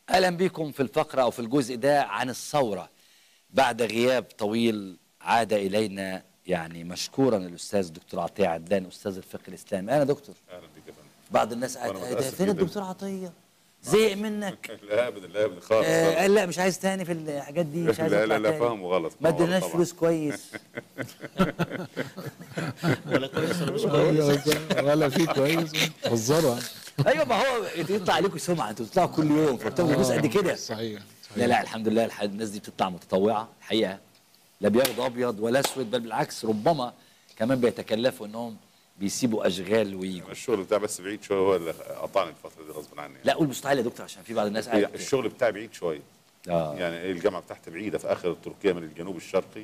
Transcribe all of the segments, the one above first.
اهلا بكم في الفقره او في الجزء ده عن الثوره بعد غياب طويل عاد الينا يعني مشكورا الاستاذ الدكتور عطيه عدلان استاذ الفقه الاسلامي اهلا دكتور اهلا بك يا فندم بعض الناس وأنا قاعد إيه ده متأسف فين جداً. الدكتور عطيه زهق منك لا ابدا لا ابدا خالص آه خالص. قال لا مش عايز تاني في الحاجات دي مش عايز لا أطلع لا لا تاني. فاهمه غلط ما فاهمه اديناش غلط فلوس كويس ولا كويس ولا مش كويس ولا في كويس هزروا ايوه ما هو يطلع عليكم سمعه انتوا بتطلعوا كل يوم فبتاخدوا فلوس قد كده صحيح لا لا الحمد لله الح- الناس دي بتطلع متطوعه الحقيقه لا بياخدوا ابيض ولا اسود بل بالعكس ربما كمان بيتكلفوا انهم بيسيبوا اشغال ويجوا الشغل بتاعي بس بعيد شويه هو اللي قطعني الفتره دي غصب عني لا قول مستحيل يا دكتور عشان في بعض الناس يعني قاعده الشغل بتاعي بعيد شويه اه يعني الجامعه بتاعتي بعيده في اخر تركيا من الجنوب الشرقي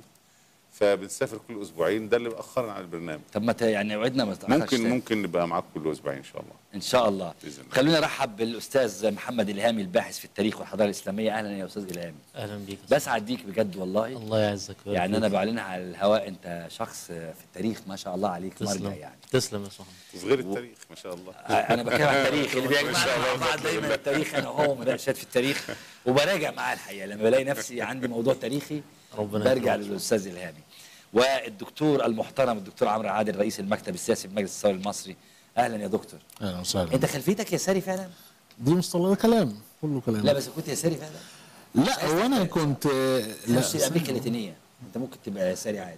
فبنسافر كل اسبوعين ده اللي مأخرنا عن البرنامج طب ما ت- يعني وعدنا ما تتأخرش ممكن تاني. ممكن نبقى معاك كل اسبوعين ان شاء الله ان شاء الله بإذن الله. خلونا نرحب بالاستاذ محمد الهامي الباحث في التاريخ والحضاره الاسلاميه اهلا يا استاذ الهامي اهلا بيك بسعد بيك بجد والله الله يعزك ويبارك يعني انا فيك. بعلنها على الهواء انت شخص في التاريخ ما شاء الله عليك مرجع تسلم يعني تسلم يا صاحبي تصغير التاريخ ما شاء الله انا بتكلم عن التاريخ اللي ما بيجمعنا شاء الله، مع بعض دايما التاريخ انا وهو مناقشات في التاريخ وبراجع معاه الحقيقه لما بلاقي نفسي عندي موضوع تاريخي ربنا برجع يكرمك. للاستاذ الهامي والدكتور المحترم الدكتور عمرو عادل رئيس المكتب السياسي بمجلس الثوري المصري اهلا يا دكتور اهلا وسهلا انت خلفيتك يساري فعلا دي مصطلح كلام كله كلام لا بس كنت يساري فعلا لا هو انا كنت لا لا امريكا اللاتينيه انت ممكن تبقى يساري عادي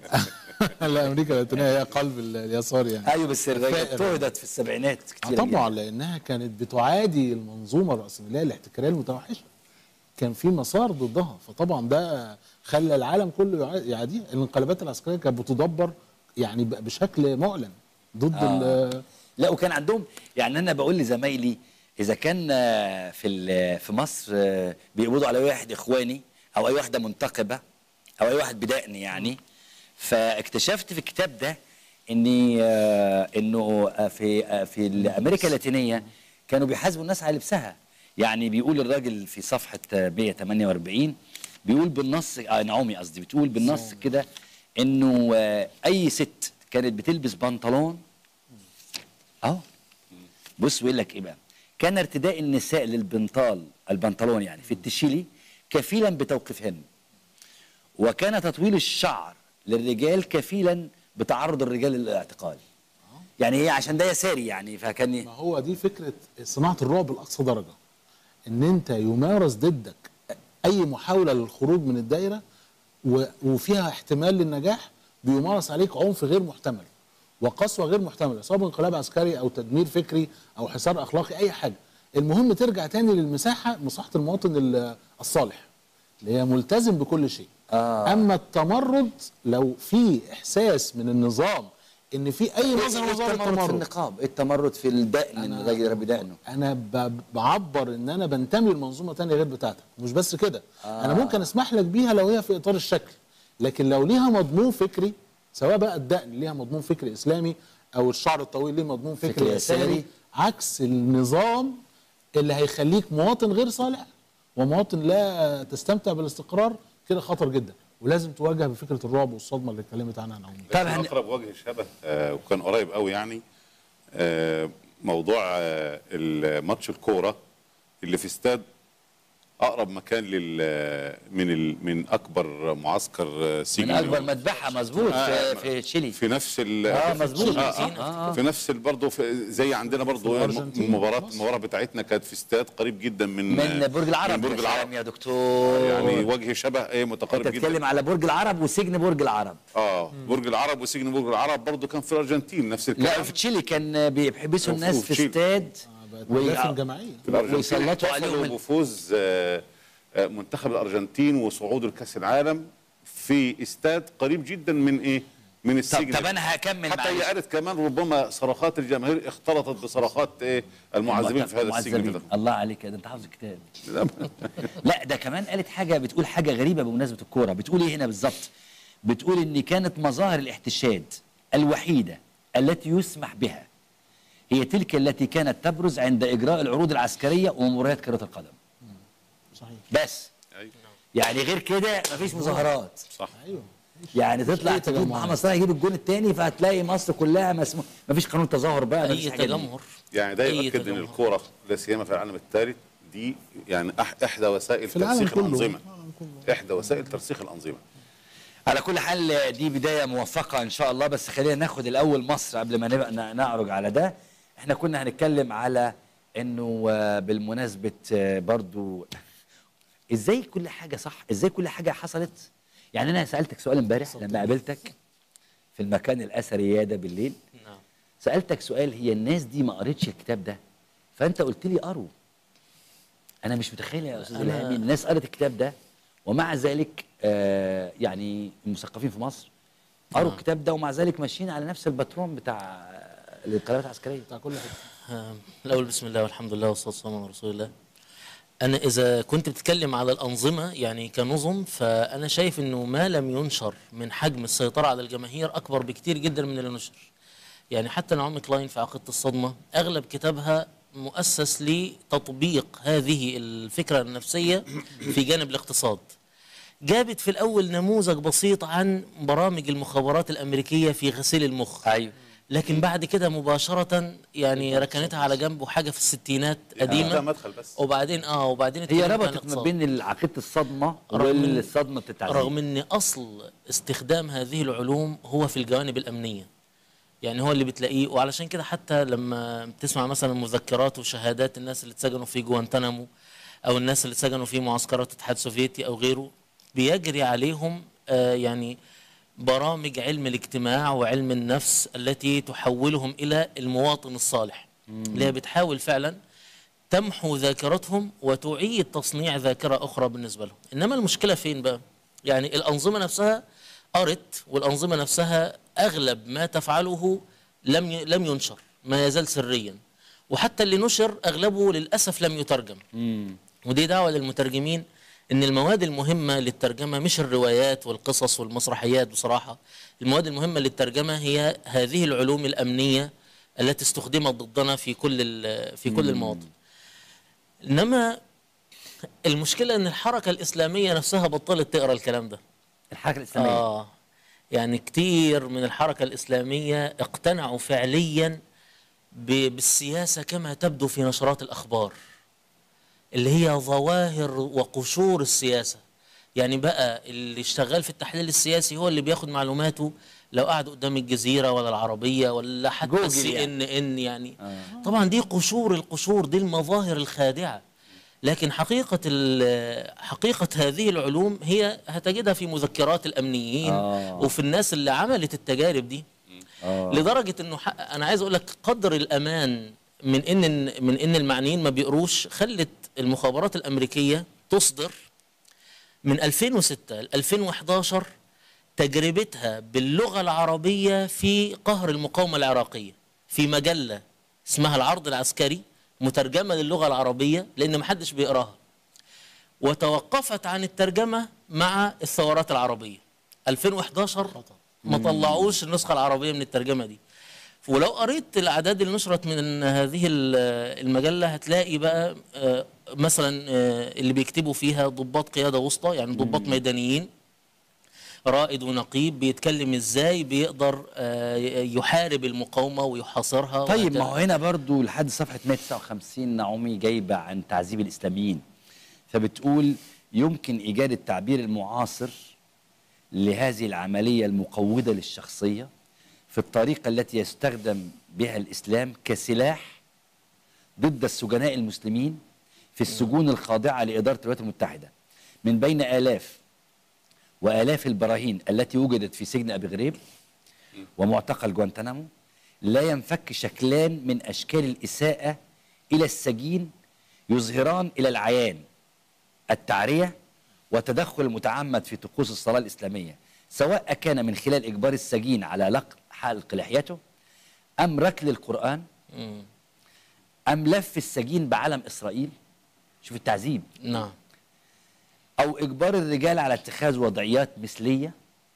لا امريكا اللاتينيه هي قلب ال- اليسار يعني ايوه بس الراجل اضطهدت في السبعينات آه كتير طبعا جداً. لانها كانت بتعادي المنظومه الراسماليه الاحتكاريه المتوحشه كان في مسار ضدها فطبعا ده خلى العالم كله يعا- يعاديها الانقلابات العسكريه كانت بتدبر يعني ب- بشكل معلن ضد آه. ال- لا وكان عندهم يعني انا بقول لزمايلي اذا كان آه، في ال- في مصر آه، بيقبضوا على أي واحد اخواني او اي واحده منتقبه او اي واحد بدقني يعني فاكتشفت في الكتاب ده اني آه، انه آه، في آه، في امريكا اللاتينيه كانوا بيحاسبوا الناس على لبسها يعني بيقول الراجل في صفحه آه، 148 بيقول بالنص آه نعومي قصدي بتقول بالنص كده انه آه، اي ست كانت بتلبس بنطلون اهو بص بيقول لك ايه بقى كان ارتداء النساء للبنطال البنطلون يعني في التشيلي كفيلا بتوقيفهن وكان تطويل الشعر للرجال كفيلا بتعرض الرجال للاعتقال يعني هي عشان ده يساري يعني فكان ما هو دي فكره صناعه الرعب لاقصى درجه ان انت يمارس ضدك اي محاوله للخروج من الدايره و- وفيها احتمال للنجاح بيمارس عليك عنف غير محتمل وقسوه غير محتمله سواء انقلاب عسكري او تدمير فكري او حصار اخلاقي اي حاجه المهم ترجع تاني للمساحه مساحه المواطن ال- الصالح اللي هي ملتزم بكل شيء آه. اما التمرد لو في احساس من النظام ان في اي ايه نظره نظام التمرد في التمرد النقاب ايه التمرد في الدقن ان الراجل يربي دقنه انا ب- بعبر ان انا بنتمي لمنظومه تانية غير بتاعتك مش بس كده آه. انا ممكن اسمح لك بيها لو هي في اطار الشكل لكن لو ليها مضمون فكري سواء بقى الدقن ليها مضمون فكري اسلامي او الشعر الطويل ليه مضمون فكري, فكري يساري. يساري عكس النظام اللي هيخليك مواطن غير صالح ومواطن لا تستمتع بالاستقرار كده خطر جدا ولازم تواجه بفكره الرعب والصدمه اللي اتكلمت عنها نعومي طب لكن هن- اقرب وجه شبه آه وكان قريب قوي يعني آه موضوع آه الماتش الكوره اللي في استاد اقرب مكان لل من ال من اكبر معسكر آه، سجن من اكبر مذبحه مظبوط آه، في, في تشيلي في نفس ال آه، مظبوط. آه آه، آه آه. في نفس ال- برضه في زي عندنا برضه الأرجنتين. المباراه مصر. المباراه بتاعتنا كانت في استاد قريب جدا من من برج العرب من برج يا سلام العرب يا دكتور يعني وجه شبه ايه متقارب انت جدا بتتكلم على برج العرب وسجن برج العرب اه برج العرب وسجن برج العرب برضه كان في الارجنتين نفس الكلام لا في تشيلي كان بيحبسوا وفي- الناس وفي في تشيلي. استاد بقت وي- مدافن جماعيه في الارجنتين ويسلطوا احتفلوا عليهم بفوز آه، آه، منتخب الارجنتين وصعوده لكاس العالم في استاد قريب جدا من ايه من طب, السجن طب انا هكمل حتى هي معلش. قالت كمان ربما صرخات الجماهير اختلطت بصرخات ايه المعذبين في هذا السجن المعذبين. ده. الله عليك يا ده انت حافظ الكتاب لا ده كمان قالت حاجه بتقول حاجه غريبه بمناسبه الكوره بتقول ايه هنا بالظبط بتقول ان كانت مظاهر الاحتشاد الوحيده التي يسمح بها هي تلك التي كانت تبرز عند اجراء العروض العسكريه ومباريات كره القدم صحيح بس أيوة. يعني غير كده مفيش مظاهرات صح ايوه يعني تطلع أي تجيب تجمعات. محمد صلاح يجيب الجون الثاني فهتلاقي مصر كلها مسموح مفيش قانون تظاهر بقى مفيش اي حاجة دي. تجمهر يعني ده أي يؤكد ان تجمهر. الكوره لا سيما في العالم الثالث دي يعني أح احدى وسائل في العالم ترسيخ كله. الانظمه العالم كله. احدى وسائل ترسيخ الانظمه على كل حال دي بداية موفقة إن شاء الله بس خلينا ناخد الأول مصر قبل ما نبقى ن- نعرج على ده إحنا كنا هنتكلم على إنه آه، بالمناسبة آه، برضو إزاي كل حاجة صح إزاي كل حاجة حصلت يعني أنا سألتك سؤال امبارح لما قابلتك في المكان الأثري يادا بالليل نعم سألتك سؤال هي الناس دي ما قريتش الكتاب ده فأنت قلت لي قروا أنا مش متخيل يا أستاذ أنا- إلهامي الناس قرت الكتاب ده ومع ذلك آه يعني المثقفين في مصر قروا نعم. الكتاب ده ومع ذلك ماشيين على نفس الباترون بتاع الانقلابات العسكريه بتاع كل حته آه، الأول بسم الله والحمد لله والصلاة والسلام على رسول الله أنا إذا كنت بتتكلم على الأنظمة يعني كنظم فأنا شايف إنه ما لم ينشر من حجم السيطرة على الجماهير أكبر بكتير جدا من اللي نشر يعني حتى نعومي كلاين في عقيدة الصدمة أغلب كتابها مؤسس لتطبيق هذه الفكرة النفسية في جانب الاقتصاد جابت في الأول نموذج بسيط عن برامج المخابرات الأمريكية في غسيل المخ ايوه لكن بعد كده مباشرة يعني ركنتها على جنب وحاجة في الستينات ده قديمة مدخل بس وبعدين اه وبعدين هي اتكلمت عن ربطت ما الاقتصاد. بين عقيده الصدمه رغم إن- والصدمه التعذيب رغم ان اصل استخدام هذه العلوم هو في الجوانب الامنيه يعني هو اللي بتلاقيه وعلشان كده حتى لما تسمع مثلا مذكرات وشهادات الناس اللي اتسجنوا في جوانتنامو او الناس اللي اتسجنوا في معسكرات الاتحاد السوفيتي او غيره بيجري عليهم آه يعني برامج علم الاجتماع وعلم النفس التي تحولهم الى المواطن الصالح اللي هي بتحاول فعلا تمحو ذاكرتهم وتعيد تصنيع ذاكرة أخرى بالنسبة لهم إنما المشكلة فين بقى يعني الأنظمة نفسها قرت والأنظمة نفسها أغلب ما تفعله لم ي... لم ينشر ما يزال سريا وحتى اللي نشر أغلبه للأسف لم يترجم ودي دعوة للمترجمين ان المواد المهمة للترجمة مش الروايات والقصص والمسرحيات بصراحة المواد المهمة للترجمة هي هذه العلوم الأمنية التي استخدمت ضدنا في كل ال- في كل المواطن انما المشكلة ان الحركة الإسلامية نفسها بطلت تقرا الكلام ده الحركه الاسلاميه آه يعني كتير من الحركة الإسلامية اقتنعوا فعليا ب- بالسياسة كما تبدو في نشرات الأخبار اللي هي ظواهر وقشور السياسة يعني بقى اللي اشتغل في التحليل السياسي هو اللي بياخد معلوماته لو قعد قدام الجزيرة ولا العربية ولا حتى جوجل السي ان يعني. ان يعني طبعا دي قشور القشور دي المظاهر الخادعة لكن حقيقة ال- حقيقة هذه العلوم هي هتجدها في مذكرات الأمنيين آه. وفي الناس اللي عملت التجارب دي آه. لدرجة انه حق انا عايز اقول لك قدر الامان من ان من ان المعنيين ما بيقروش خلت المخابرات الامريكية تصدر من 2006 ل 2011 تجربتها باللغة العربية في قهر المقاومة العراقية في مجلة اسمها العرض العسكري مترجمة للغة العربية لأن محدش بيقراها وتوقفت عن الترجمة مع الثورات العربية 2011 ما طلعوش النسخة العربية من الترجمة دي ولو قريت الأعداد اللي نشرت من هذه ال- المجلة هتلاقي بقى آه، مثلا آه، اللي بيكتبوا فيها ضباط قيادة وسطى يعني ضباط ميدانيين رائد ونقيب بيتكلم ازاي بيقدر آه، يحارب المقاومة ويحاصرها طيب وهكذا. ما هو هنا برضو لحد صفحة 159 نعومي جايبة عن تعذيب الإسلاميين فبتقول يمكن إيجاد التعبير المعاصر لهذه العملية المقوضة للشخصية في الطريقة التي يستخدم بها الإسلام كسلاح ضد السجناء المسلمين في السجون الخاضعة لإدارة الولايات المتحدة من بين آلاف وآلاف البراهين التي وجدت في سجن أبي غريب ومعتقل جوانتنامو لا ينفك شكلان من أشكال الإساءة إلى السجين يظهران إلى العيان التعرية وتدخل المتعمد في طقوس الصلاة الإسلامية سواء كان من خلال إجبار السجين على لق حلق لحيته أم ركل القرآن مم. أم لف السجين بعلم إسرائيل شوف التعذيب نعم أو إجبار الرجال على اتخاذ وضعيات مثلية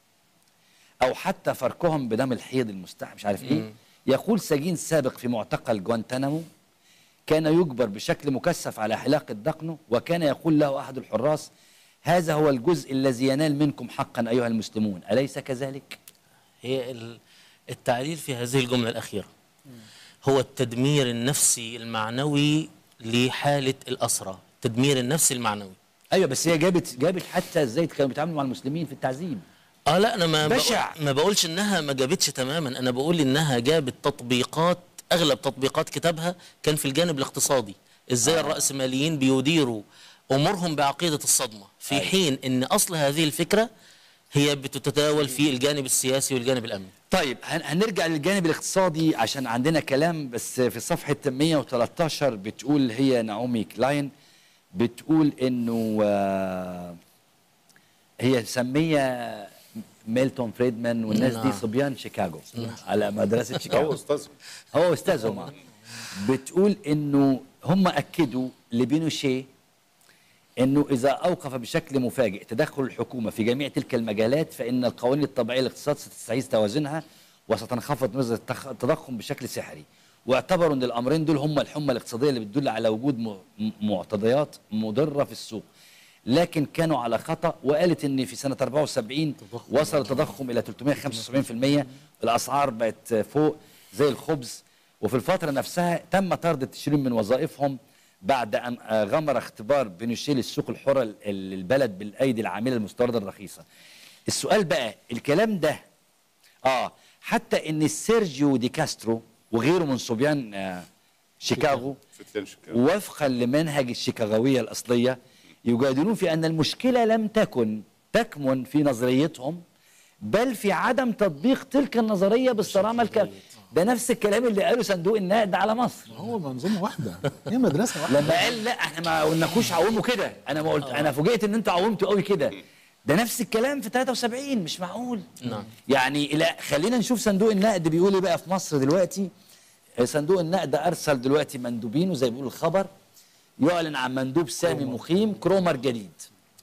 أو حتى فركهم بدم الحيض المستحب مش عارف إيه يقول سجين سابق في معتقل جوانتنامو كان يجبر بشكل مكثف على حلاقة دقنه وكان يقول له أحد الحراس هذا هو الجزء الذي ينال منكم حقا أيها المسلمون أليس كذلك؟ هي ال- التعليل في هذه الجملة الأخيرة هو التدمير النفسي المعنوي لحالة الأسرى تدمير النفس المعنوي ايوه بس هي جابت جابت حتى ازاي كانوا بيتعاملوا مع المسلمين في التعذيب اه لا انا ما بشع. بقول ما بقولش انها ما جابتش تماما انا بقول انها جابت تطبيقات اغلب تطبيقات كتابها كان في الجانب الاقتصادي ازاي آه. الرأسماليين بيديروا امورهم بعقيدة الصدمة في أيوة. حين ان اصل هذه الفكرة هي بتتداول في الجانب السياسي والجانب الامني طيب هن- هنرجع للجانب الاقتصادي عشان عندنا كلام بس في صفحة 113 بتقول هي نعومي كلاين بتقول انه آه، هي مسمية ميلتون فريدمان والناس دي نعم. صبيان شيكاغو على مدرسة هو شيكاغو استاذ هو استاذهم آه. بتقول انه هم اكدوا لبينوشيه انه اذا اوقف بشكل مفاجئ تدخل الحكومه في جميع تلك المجالات فان القوانين الطبيعيه للاقتصاد ستستعيد توازنها وستنخفض نسبه التخ- التضخم بشكل سحري واعتبروا ان الامرين دول هم الحمى الاقتصاديه اللي بتدل على وجود م- م- معتضيات مضره في السوق لكن كانوا على خطا وقالت ان في سنه 74 وصل التضخم الى 375% الاسعار بقت فوق زي الخبز وفي الفتره نفسها تم طرد التشرين من وظائفهم بعد ان آه، غمر اختبار بينوشيه للسوق الحره ال- ال- البلد بالايدي العامله المستورده الرخيصه. السؤال بقى الكلام ده اه حتى ان سيرجيو دي كاسترو وغيره من صبيان آه شيكاغو فتلان شيكاغو وفقا لمنهج الشيكاغوية الأصلية يجادلون في أن المشكلة لم تكن تكمن في نظريتهم بل في عدم تطبيق تلك النظرية بالصرامة الك... ده نفس الكلام اللي قاله صندوق النقد على مصر هو منظومه واحده هي مدرسه واحده لما قال لا احنا ما قلناكوش عوموا كده انا ما قلت انا فوجئت ان انتوا عومتوا قوي كده ده نفس الكلام في 73 مش معقول نعم. يعني لا خلينا نشوف صندوق النقد بيقول ايه بقى في مصر دلوقتي آه، صندوق النقد ارسل دلوقتي مندوبينه زي بيقول الخبر يعلن عن مندوب سامي مقيم كرومر جديد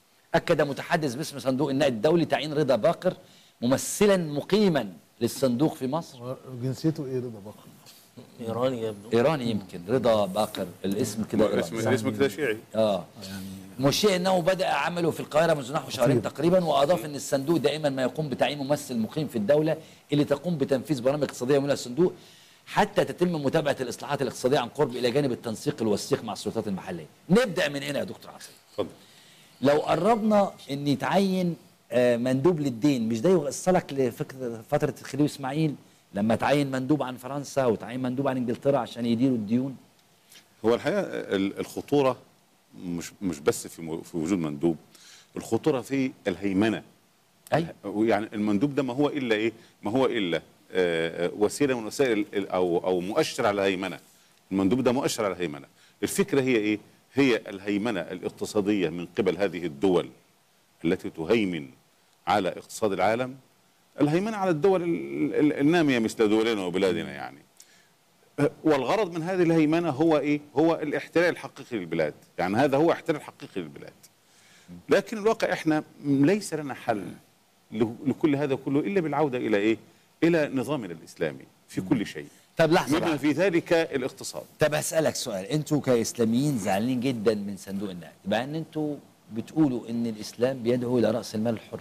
اكد متحدث باسم صندوق النقد الدولي تعيين رضا باقر ممثلا مقيما للصندوق في مصر جنسيته ايه رضا بكر ايراني يبدو ايراني يمكن رضا باقر الاسم كده اسم إيراني. اسم كده شيعي اه مشير انه بدا عمله في القاهره منذ نحو شهرين تقريبا واضاف ان الصندوق دائما ما يقوم بتعيين ممثل مقيم في الدوله اللي تقوم بتنفيذ برامج اقتصاديه من الصندوق حتى تتم متابعه الاصلاحات الاقتصاديه عن قرب الى جانب التنسيق الوثيق مع السلطات المحليه. نبدا من هنا يا دكتور عاصم. اتفضل لو قربنا ان يتعين آه، مندوب للدين مش ده يوصلك لفكره فتره خليل اسماعيل لما تعين مندوب عن فرنسا وتعين مندوب عن انجلترا عشان يديروا الديون هو الحقيقه ال- الخطوره مش مش بس في مو- في وجود مندوب الخطوره في الهيمنه اي يعني المندوب ده ما هو الا ايه ما هو الا آه، آه، وسيله من وسائل ال- او او مؤشر على الهيمنه المندوب ده مؤشر على الهيمنه الفكره هي ايه هي الهيمنه الاقتصاديه من قبل هذه الدول التي تهيمن على اقتصاد العالم الهيمنه على الدول ال- ال- الناميه مثل دولنا وبلادنا يعني والغرض من هذه الهيمنه هو ايه؟ هو الاحتلال الحقيقي للبلاد، يعني هذا هو احتلال حقيقي للبلاد. لكن الواقع احنا ليس لنا حل ل- لكل هذا كله الا بالعوده الى ايه؟ الى نظامنا الاسلامي في كل شيء. طب لحظه بما بقى. في ذلك الاقتصاد. طب اسالك سؤال انتوا كاسلاميين زعلانين جدا من صندوق النقد مع ان انتوا بتقولوا ان الاسلام بيدعو الى راس المال الحر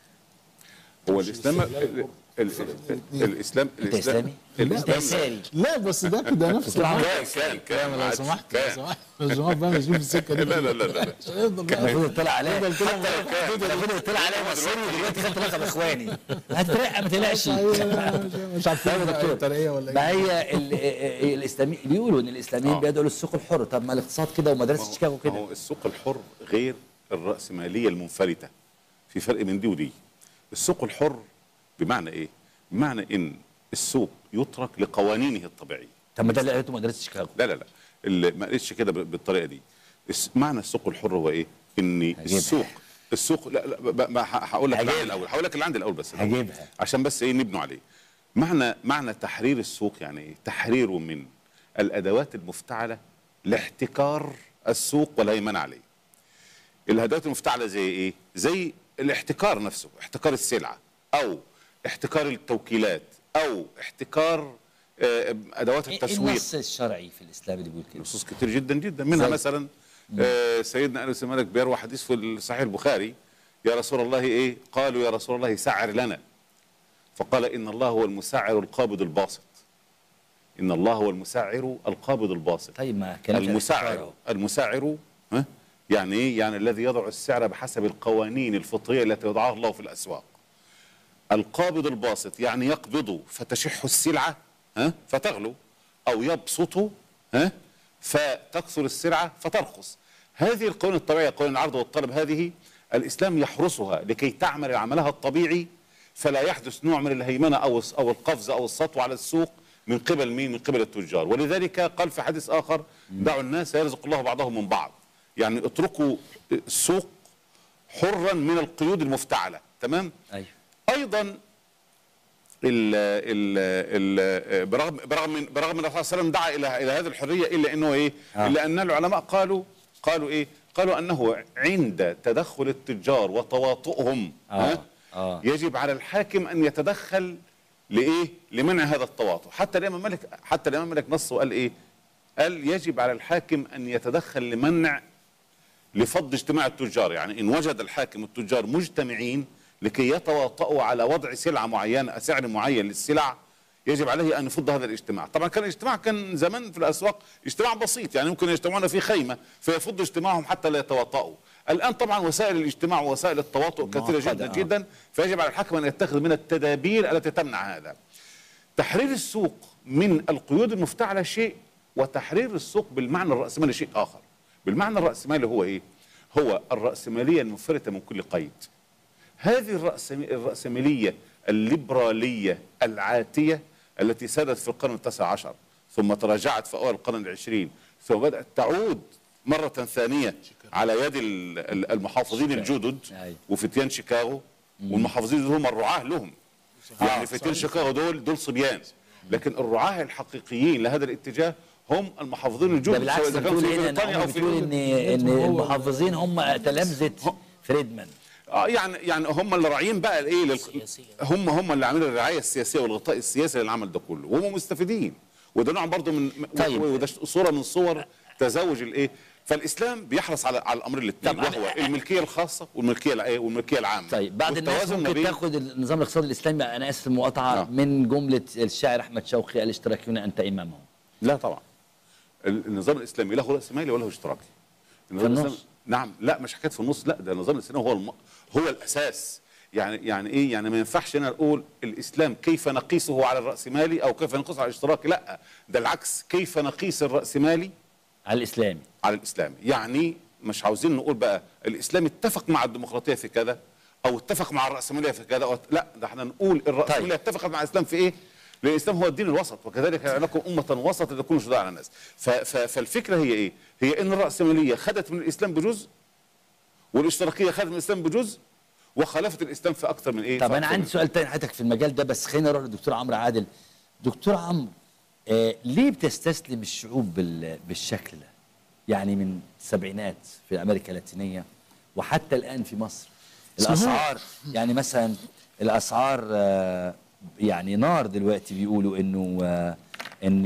هو الاسلام ال- ال- ال- الاسلام انت اسلامي؟ انت الاسلام يساري لا بس ده كده نفس كان كان كان لو عاد- سمحت لو كان. سمحت لو سمحت بقى مش في السكه دي لا لا لا لا مش هيفضل بقى. المفروض طلع عليه يفضل كده المفروض طلع عليه مصري ودلوقتي خدت لقب اخواني هترقى ما تقلقش مش عارفين طيب يا بقى دكتور الترقيه ولا ما ايه هي ال- ال- الاسلامي بيقولوا ان الاسلاميين آه. بيدعوا للسوق الحر طب ما الاقتصاد كده ومدرسه شيكاغو ما كده هو السوق الحر غير الرأسمالية المنفلتة في فرق من دي ودي السوق الحر بمعنى ايه بمعنى ان السوق يترك لقوانينه الطبيعية طب ما ده اللي قالته مدرسه شيكاغو لا لا لا اللي ما قالتش كده ب- بالطريقة دي الس- معنى السوق الحر هو ايه ان هجيبها. السوق السوق لا لا ب- ب- ه- هقول لك اللي عندي هجيبها. الاول هقول لك اللي عندي الاول بس الأول. هجيبها. عشان بس ايه نبنوا عليه معنى معنى تحرير السوق يعني ايه تحريره من الادوات المفتعله لاحتكار السوق والهيمنه عليه الادوات المفتعله زي ايه زي الاحتكار نفسه احتكار السلعه او احتكار التوكيلات او احتكار آه، ادوات ايه التسويق النص الشرعي في الاسلام اللي بيقول كده نصوص كتير جدا جدا منها زي؟ مثلا آه سيدنا انس بن مالك بيروى حديث في صحيح البخاري يا رسول الله ايه قالوا يا رسول الله سعر لنا فقال ان الله هو المسعر القابض الباسط ان الله هو المسعر القابض الباسط طيب ما كلامك الاستشارة المسعر أهو. المسعر ها يعني ايه يعني الذي يضع السعر بحسب القوانين الفطريه التي وضعها الله في الاسواق القابض الباسط يعني يقبض فتشح السلعه ها فتغلو او يبسط ها فتكثر السلعه فترخص هذه القوانين الطبيعيه قوانين العرض والطلب هذه الاسلام يحرسها لكي تعمل عملها الطبيعي فلا يحدث نوع من الهيمنه او او القفز او السطو على السوق من قبل مين؟ من قبل التجار، ولذلك قال في حديث اخر دعوا الناس يرزق الله بعضهم من بعض. يعني اتركوا السوق حرا من القيود المفتعله، تمام؟ ايوه ايضا ال ال ال برغم برغم من برغم ان الرسول صلى الله عليه وسلم دعا الى الى هذه الحريه الا انه ايه؟ آه. الا ان العلماء قالوا قالوا ايه؟ قالوا انه عند تدخل التجار وتواطؤهم آه. ها؟ آه. يجب على الحاكم ان يتدخل لايه؟ لمنع هذا التواطؤ، حتى الامام مالك حتى الامام مالك نص وقال ايه؟ قال يجب على الحاكم ان يتدخل لمنع لفض اجتماع التجار يعني ان وجد الحاكم التجار مجتمعين لكي يتواطؤوا على وضع سلعه معينه سعر معين للسلع يجب عليه ان يفض هذا الاجتماع طبعا كان الاجتماع كان زمان في الاسواق اجتماع بسيط يعني ممكن يجتمعون في خيمه فيفض اجتماعهم حتى لا يتواطؤوا الان طبعا وسائل الاجتماع ووسائل التواطؤ كثيره معقدة، جدا آه. جدا فيجب على الحاكم ان يتخذ من التدابير التي تمنع هذا تحرير السوق من القيود المفتعله شيء وتحرير السوق بالمعنى الراسمالي شيء اخر بالمعنى الراسمالي هو ايه هو الراسماليه المنفرده من كل قيد هذه الرأسم- الرأسمالية الليبرالية العاتية التي سادت في القرن التاسع عشر ثم تراجعت في أول القرن العشرين ثم بدأت تعود مرة ثانية على يد ال- ال- المحافظين الجدد أيوة. وفتيان شيكاغو والمحافظين دول هم الرعاة لهم يعني فتيان شيكاغو دول دول صبيان لكن الرعاة الحقيقيين لهذا الاتجاه هم المحافظين الجدد ده بالعكس سواء إذا كانوا بتقول في هنا ان بريطانيا هم أو في بتقول ان ان المحافظين هم تلامذه فريدمان اه يعني يعني هم اللي راعيين بقى الايه لل... سياسياً. هم هم اللي عاملين الرعايه السياسيه والغطاء السياسي للعمل ده كله وهم مستفيدين وده نوع برضه من طيب. وده صوره من صور تزاوج الايه فالاسلام بيحرص على على الامر الاثنين طبعاً. وهو الملكيه الخاصه والملكيه الع- والملكيه العامه طيب بعض الناس والتوازن ما ممكن بين- تاخد النظام الاقتصادي الاسلامي انا اسف المقاطعه آه. من جمله الشاعر احمد شوقي الاشتراكيون انت امامهم لا طبعا ال- النظام الاسلامي له راس مالي وله اشتراكي النظام النص؟ الإسلامي- نعم لا مش حكايه في النص لا ده النظام الاسلامي هو الم... هو الاساس يعني يعني ايه يعني ما ينفعش انا اقول الاسلام كيف نقيسه على الراسمالي او كيف نقيسه على الاشتراكي لا ده العكس كيف نقيس الراسمالي على الاسلامي على الاسلامي يعني مش عاوزين نقول بقى الاسلام اتفق مع الديمقراطيه في كذا او اتفق مع الراسماليه في كذا أو لا ده احنا نقول الراسماليه طيب. اتفقت مع الاسلام في ايه لان الاسلام هو الدين الوسط وكذلك جعلناكم امه وسط لتكونوا شهداء على الناس ف ف فالفكره هي ايه هي ان الراسماليه خدت من الاسلام بجزء والاشتراكيه خدت من الاسلام بجزء وخالفت الاسلام في اكثر من ايه طب في انا أكثر عندي من- سؤال تاني حضرتك في المجال ده بس خلينا نروح للدكتور عمرو عادل دكتور عمرو آه ليه بتستسلم الشعوب بال- بالشكل ده يعني من السبعينات في امريكا اللاتينيه وحتى الان في مصر بس هو- الاسعار يعني مثلا الاسعار آه يعني نار دلوقتي بيقولوا انه آه ان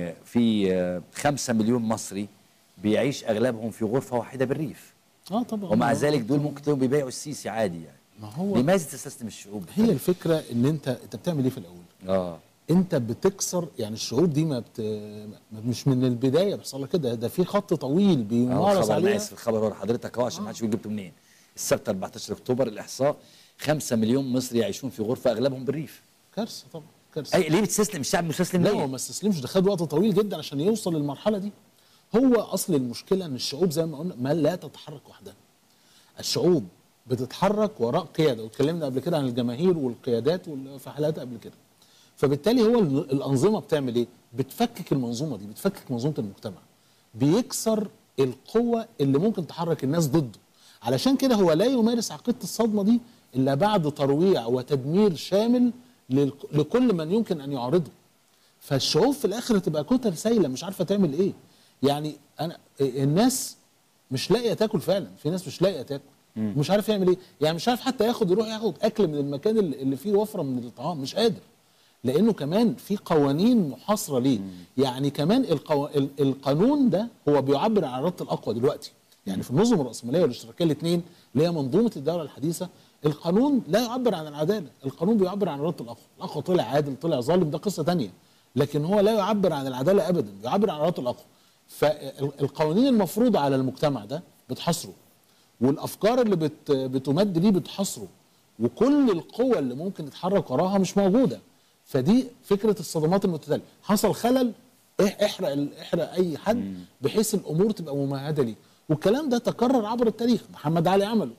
في آه خمسة مليون مصري بيعيش اغلبهم في غرفه واحده بالريف اه طبعا ومع ما- ذلك دول ممكن تلاقيهم بيبيعوا السيسي عادي يعني ما هو لماذا تستسلم الشعوب هي الفكره ان انت انت بتعمل ايه في الاول اه انت بتكسر يعني الشعوب دي ما, بت... ما مش من البدايه بيحصل لها كده ده في خط طويل اهو بيمارس الخبر انا عليها اسف الخبر ورا حضرتك اهو عشان ما حدش يقول جبته منين السبت 14 اكتوبر الاحصاء 5 مليون مصري يعيشون في غرفه اغلبهم بالريف كارثه طبعا كارثه اي ليه بتستسلم الشعب مستسلم لا ليه هو ما استسلمش ده خد وقت طويل جدا عشان يوصل للمرحله دي هو اصل المشكله ان الشعوب زي ما قلنا ما لا تتحرك وحدها الشعوب بتتحرك وراء قياده واتكلمنا قبل كده عن الجماهير والقيادات وال- في حلقات قبل كده فبالتالي هو ال- الانظمه بتعمل ايه بتفكك المنظومه دي بتفكك منظومه المجتمع بيكسر القوه اللي ممكن تحرك الناس ضده علشان كده هو لا يمارس عقيده الصدمه دي الا بعد ترويع وتدمير شامل لل- لكل من يمكن ان يعارضه فالشعوب في الاخر تبقى كتل سايله مش عارفه تعمل ايه يعني انا الناس مش لاقيه تاكل فعلا في ناس مش لاقيه تاكل مش عارف يعمل ايه يعني مش عارف حتى ياخد يروح ياخد اكل من المكان اللي اللي فيه وفره من الطعام مش قادر لانه كمان في قوانين محاصره ليه يعني كمان القو... ال- القانون ده هو بيعبر عن اراده الاقوى دلوقتي يعني في النظم الراسماليه والاشتراكيه الاثنين اللي هي منظومه الدوله الحديثه القانون لا يعبر عن العداله القانون بيعبر عن اراده الاقوى الاقوى طلع عادل طلع ظالم ده قصه تانية لكن هو لا يعبر عن العداله ابدا يعبر عن العداله الاقوى فالقوانين المفروضه على المجتمع ده بتحصره والافكار اللي بت بتمد ليه بتحصره وكل القوى اللي ممكن يتحرك وراها مش موجوده فدي فكره الصدمات المتتاليه حصل خلل إح- احرق ال- احرق اي حد بحيث الامور تبقى ممهده ليه والكلام ده تكرر عبر التاريخ محمد علي عمله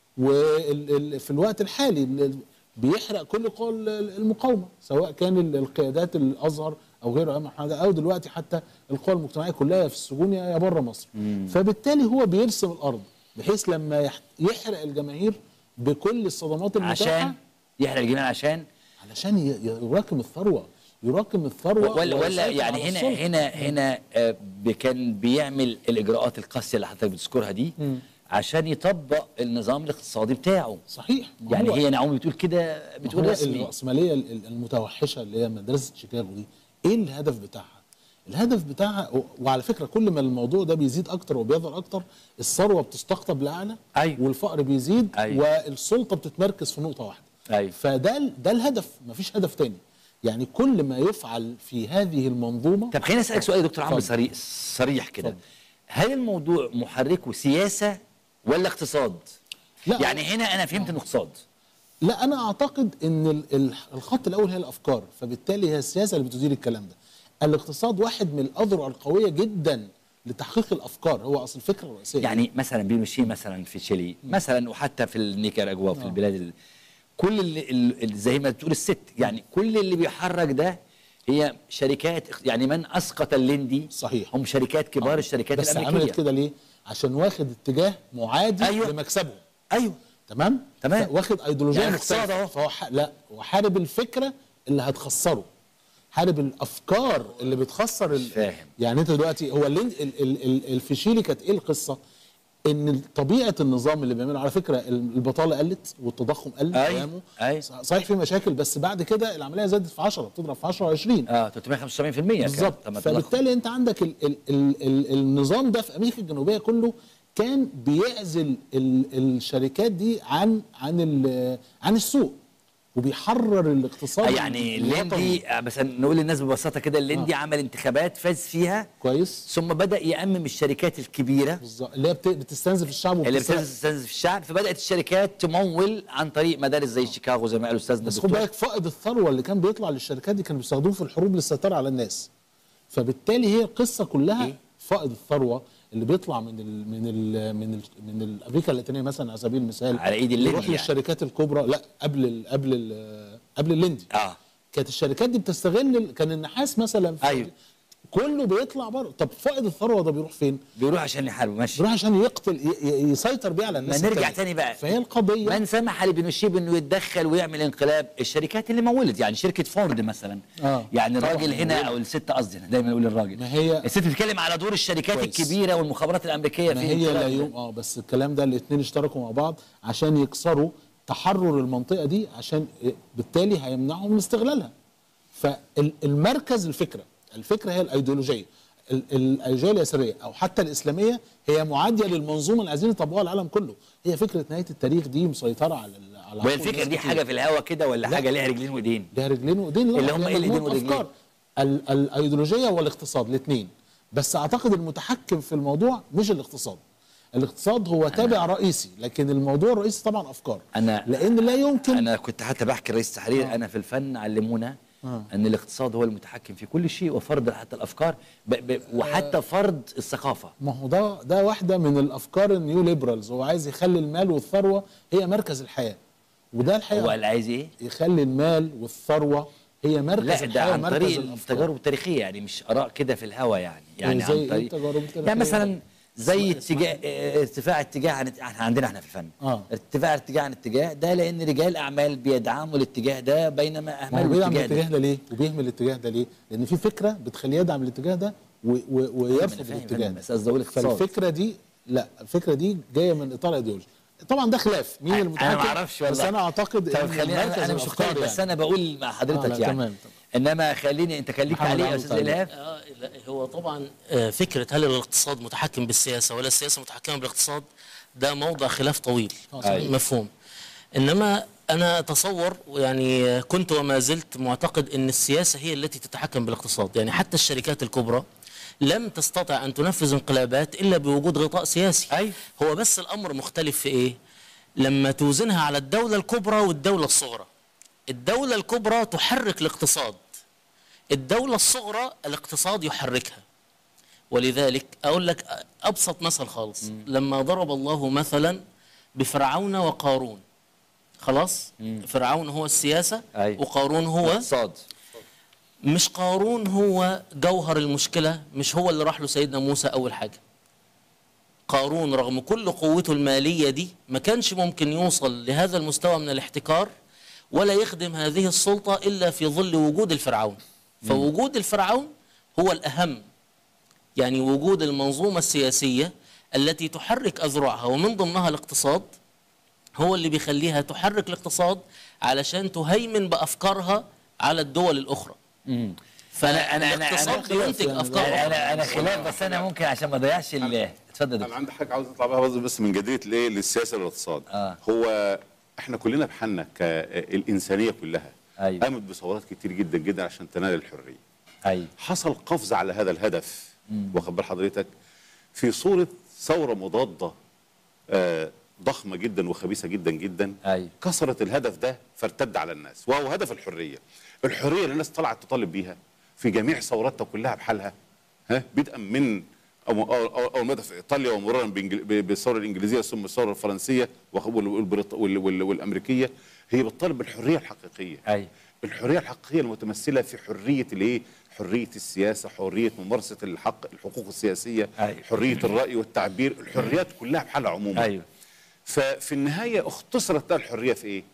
وفي الوقت الحالي ال- بيحرق كل قوى ال- المقاومه سواء كان ال- القيادات الازهر او غيره أيام محمد علي، او دلوقتي حتى القوى المجتمعيه كلها في السجون يا بره مصر فبالتالي هو بيرسم الارض بحيث لما يح- يحرق الجماهير بكل الصدمات المتاحه عشان يحرق الجمال عشان علشان ي- ي- يراكم الثروه يراكم الثروه ولا ولا ويسيطر يعني على هنا السلطة. هنا هنا آه، ب- كان بيعمل الاجراءات القاسيه اللي حضرتك بتذكرها دي عشان يطبق النظام الاقتصادي بتاعه صحيح ما يعني هو- هي نعومي بتقول كده ما بتقول هو رسمي الرأسمالية ال- ال- المتوحشة اللي هي مدرسة شيكاغو دي ايه الهدف بتاعها؟ الهدف بتاعها و- وعلى فكرة كل ما الموضوع ده بيزيد اكتر وبيظهر اكتر الثروة بتستقطب لاعلى أيوة. والفقر بيزيد أيوة. والسلطة بتتمركز في نقطة واحدة أيوة. فده ال- ده الهدف مفيش هدف تاني يعني كل ما يفعل في هذه المنظومة طب خليني اسالك سؤال يا دكتور عمرو اتفضل. صريح صريح كده اتفضل. هل الموضوع محركه سياسه ولا اقتصاد؟ لا يعني هنا انا فهمت انه اقتصاد لا انا اعتقد ان ال- ال- الخط الاول هي الافكار فبالتالي هي السياسه اللي بتدير الكلام ده الاقتصاد واحد من الاذرع القويه جدا لتحقيق الافكار هو اصل الفكره الرئيسيه يعني مثلا بينوشي مثلا في تشيلي مثلا وحتى في النيكاراجوا في البلاد ال... كل اللي ال- زي ما بتقول الست يعني كل اللي بيحرك ده هي شركات اخ- يعني من اسقط الليندي صحيح. هم شركات كبار الشركات بس الامريكيه عملت كده ليه عشان واخد اتجاه معادي أيوة. أيوة. لمكسبهم ايوه تمام تمام. واخد ايديولوجيه يعني مختلفه اقتصاد أهو. فهو ح... لا هو حارب الفكره اللي هتخسره حارب الافكار اللي بتخسر ال... مش فاهم. يعني انت دلوقتي هو اللي ال... ال... ال... الفشيلي كانت ايه القصه ان طبيعه النظام اللي بيعمله على فكره البطاله قلت والتضخم قل أيوة. ايامه أيوة. صحيح في مشاكل بس بعد كده العمليه زادت في 10 بتضرب في 10 و20 اه 375% كان. بالظبط طب ما تضخم. فبالتالي انت عندك ال ال ال ال النظام ده في امريكا الجنوبيه كله كان بيعزل ال الشركات دي عن عن ال- عن السوق وبيحرر الاقتصاد آه يعني الوطني. الليندي آه بس نقول للناس ببساطه كده الليندي عمل انتخابات فاز فيها كويس ثم بدا يامم الشركات الكبيره بالظبط اللي هي بت- بتستنزف الشعب اللي وبتسرق. بتستنزف الشعب فبدات الشركات تمول عن طريق مدارس زي شيكاغو زي ما قال استاذنا بس خد الدكتور بالك فائض الثروه اللي كان بيطلع للشركات دي كانوا بيستخدموه في الحروب للسيطره على الناس فبالتالي هي القصه كلها إيه؟ فائض الثروه اللي بيطلع من ال من ال من ال من امريكا اللاتينيه مثلا على سبيل المثال على إيد الليندي يروح يعني. للشركات الكبرى لا قبل ال قبل ال قبل الليندي اه كانت الشركات دي بتستغل ال- كان النحاس مثلا في أيوة. كله بيطلع بره طب فائض الثروه ده بيروح فين؟ بيروح عشان يحاربوا ماشي بيروح عشان يقتل ي- ي- يسيطر بيه على ما الناس نرجع التانية. تاني بقى فهي القضيه من سمح لبنوشيب انه يتدخل ويعمل انقلاب الشركات اللي مولت يعني شركه فورد مثلا آه. يعني طبعاً الراجل هنا او الست قصدي أنا دايما اقول الراجل ما هي- الست بتتكلم على دور الشركات كويس. الكبيره والمخابرات الامريكيه ما في هي لا الانقلاب ده. يوم اه بس الكلام ده الاثنين اشتركوا مع بعض عشان يكسروا تحرر المنطقه دي عشان إيه؟ بالتالي هيمنعهم من استغلالها فالمركز الفكره الفكره هي الايديولوجيه ال- الايديولوجيه اليساريه او حتى الاسلاميه هي معاديه للمنظومه اللي عايزين يطبقوها العالم كله هي فكره نهايه التاريخ دي مسيطره على ال- على وهي عقول الفكره ناس دي كتير. حاجه في الهوا كده ولا لا. حاجه ليها رجلين وايدين ليها رجلين وايدين لا اللي هم هي إيه الإيدين مجموعة والرجلين؟ أفكار. ال- الايديولوجيه والاقتصاد الاثنين بس اعتقد المتحكم في الموضوع مش الاقتصاد الاقتصاد هو تابع رئيسي لكن الموضوع الرئيسي طبعا افكار أنا- لان لا يمكن انا كنت حتى بحكي رئيس التحرير آه. انا في الفن علمونا آه. ان الاقتصاد هو المتحكم في كل شيء وفرض حتى الافكار ب ب وحتى فرض الثقافه ما هو ده ده واحده من الافكار النيو ليبرالز هو عايز يخلي المال والثروه هي مركز الحياه وده هو الحقيقه اللي عايز ايه يخلي المال والثروه هي مركز لا ده الحياه عن ومركز طريق الافكار التجارب التاريخيه يعني مش اراء كده في الهوا يعني يعني زي عن إيه طريق التجارب التاريخية؟ يعني مثلا زي اتجاه اه، ارتفاع اتجاه عن احنا عندنا احنا في الفن آه. ارتفاع اتجاه عن اتجاه ده لان رجال اعمال بيدعموا الاتجاه ده بينما ما هو اهملوا بيدعم الاتجاه الاتجاه ده ده ليه؟ وبيهمل الاتجاه ده ليه؟ لان في فكره بتخليه يدعم الاتجاه ده و- و- ويرفض فاهم، الاتجاه فاهم، ده بس قصدي أقول اقتصاد. فالفكره دي لا الفكره دي جايه من اطار ايديولوجي طبعا ده خلاف مين انا المتحكم ما اعرفش والله بس انا اعتقد طب إن خليني مركز انا, أنا مش الأفكار مختلف بس يعني. انا بقول مع آه، حضرتك لا، يعني تمام، انما خليني انت كان ليك محمد تعليق يا عبد استاذ الطيب. الهاب آه لا هو طبعا آه، فكرة هل الاقتصاد متحكم بالسياسة ولا السياسة متحكمة بالاقتصاد ده موضع خلاف طويل آه، صحيح. مفهوم إنما أنا أتصور يعني كنت وما زلت معتقد أن السياسة هي التي تتحكم بالاقتصاد يعني حتى الشركات الكبرى لم تستطع أن تنفذ انقلابات إلا بوجود غطاء سياسي أيوة. هو بس الأمر مختلف في إيه لما توزنها على الدولة الكبرى والدولة الصغرى الدولة الكبرى تحرك الاقتصاد الدولة الصغرى الاقتصاد يحركها ولذلك أقول لك أبسط مثل خالص لما ضرب الله مثلا بفرعون وقارون خلاص فرعون هو السياسة أيوة. وقارون هو اقتصاد مش قارون هو جوهر المشكلة مش هو اللي راح له سيدنا موسى أول حاجة قارون رغم كل قوته المالية دي ما كانش ممكن يوصل لهذا المستوى من الاحتكار ولا يخدم هذه السلطة إلا في ظل وجود الفرعون فوجود الفرعون هو الأهم يعني وجود المنظومة السياسية التي تحرك أذرعها ومن ضمنها الاقتصاد هو اللي بيخليها تحرك الاقتصاد علشان تهيمن بأفكارها على الدول الأخرى أنا- أنا- أنا- فالاقتصاد أنا- بينتج يعني أفكار انا أخرى. انا انا خلاف بس انا ممكن عشان ما اضيعش ال- اتفضل يا انا دكتور عندي حاجه عاوز اطلع بها بس- بس من جديه الايه للسياسه والاقتصاد آه. هو احنا كلنا بحالنا كالانسانيه كلها أيوة. قامت بثورات كتير جدا جدا عشان تنال الحريه ايوه حصل قفز على هذا الهدف واخد بال حضرتك في صوره ثوره مضاده آه، ضخمه جدا وخبيثه جدا جدا أيوة. كسرت الهدف ده فارتد على الناس وهو هدف الحريه الحريه اللي الناس طلعت تطالب بيها في جميع ثوراتها كلها بحالها ها بدءا من أو أو أو أول مدى في ايطاليا ومرورا بإنجل- ب- بالثوره الانجليزيه ثم الثوره الفرنسيه وخ- وال- والبريط- وال- وال- والامريكيه هي بتطالب بالحريه الحقيقيه أيوة. الحريه الحقيقيه المتمثله في حريه الايه حريه السياسه حريه ممارسه الحق الحقوق السياسيه أيوة. حريه الراي والتعبير الحريات كلها بحالها عموما ايوه ففي النهايه اختصرت بقى الحريه في ايه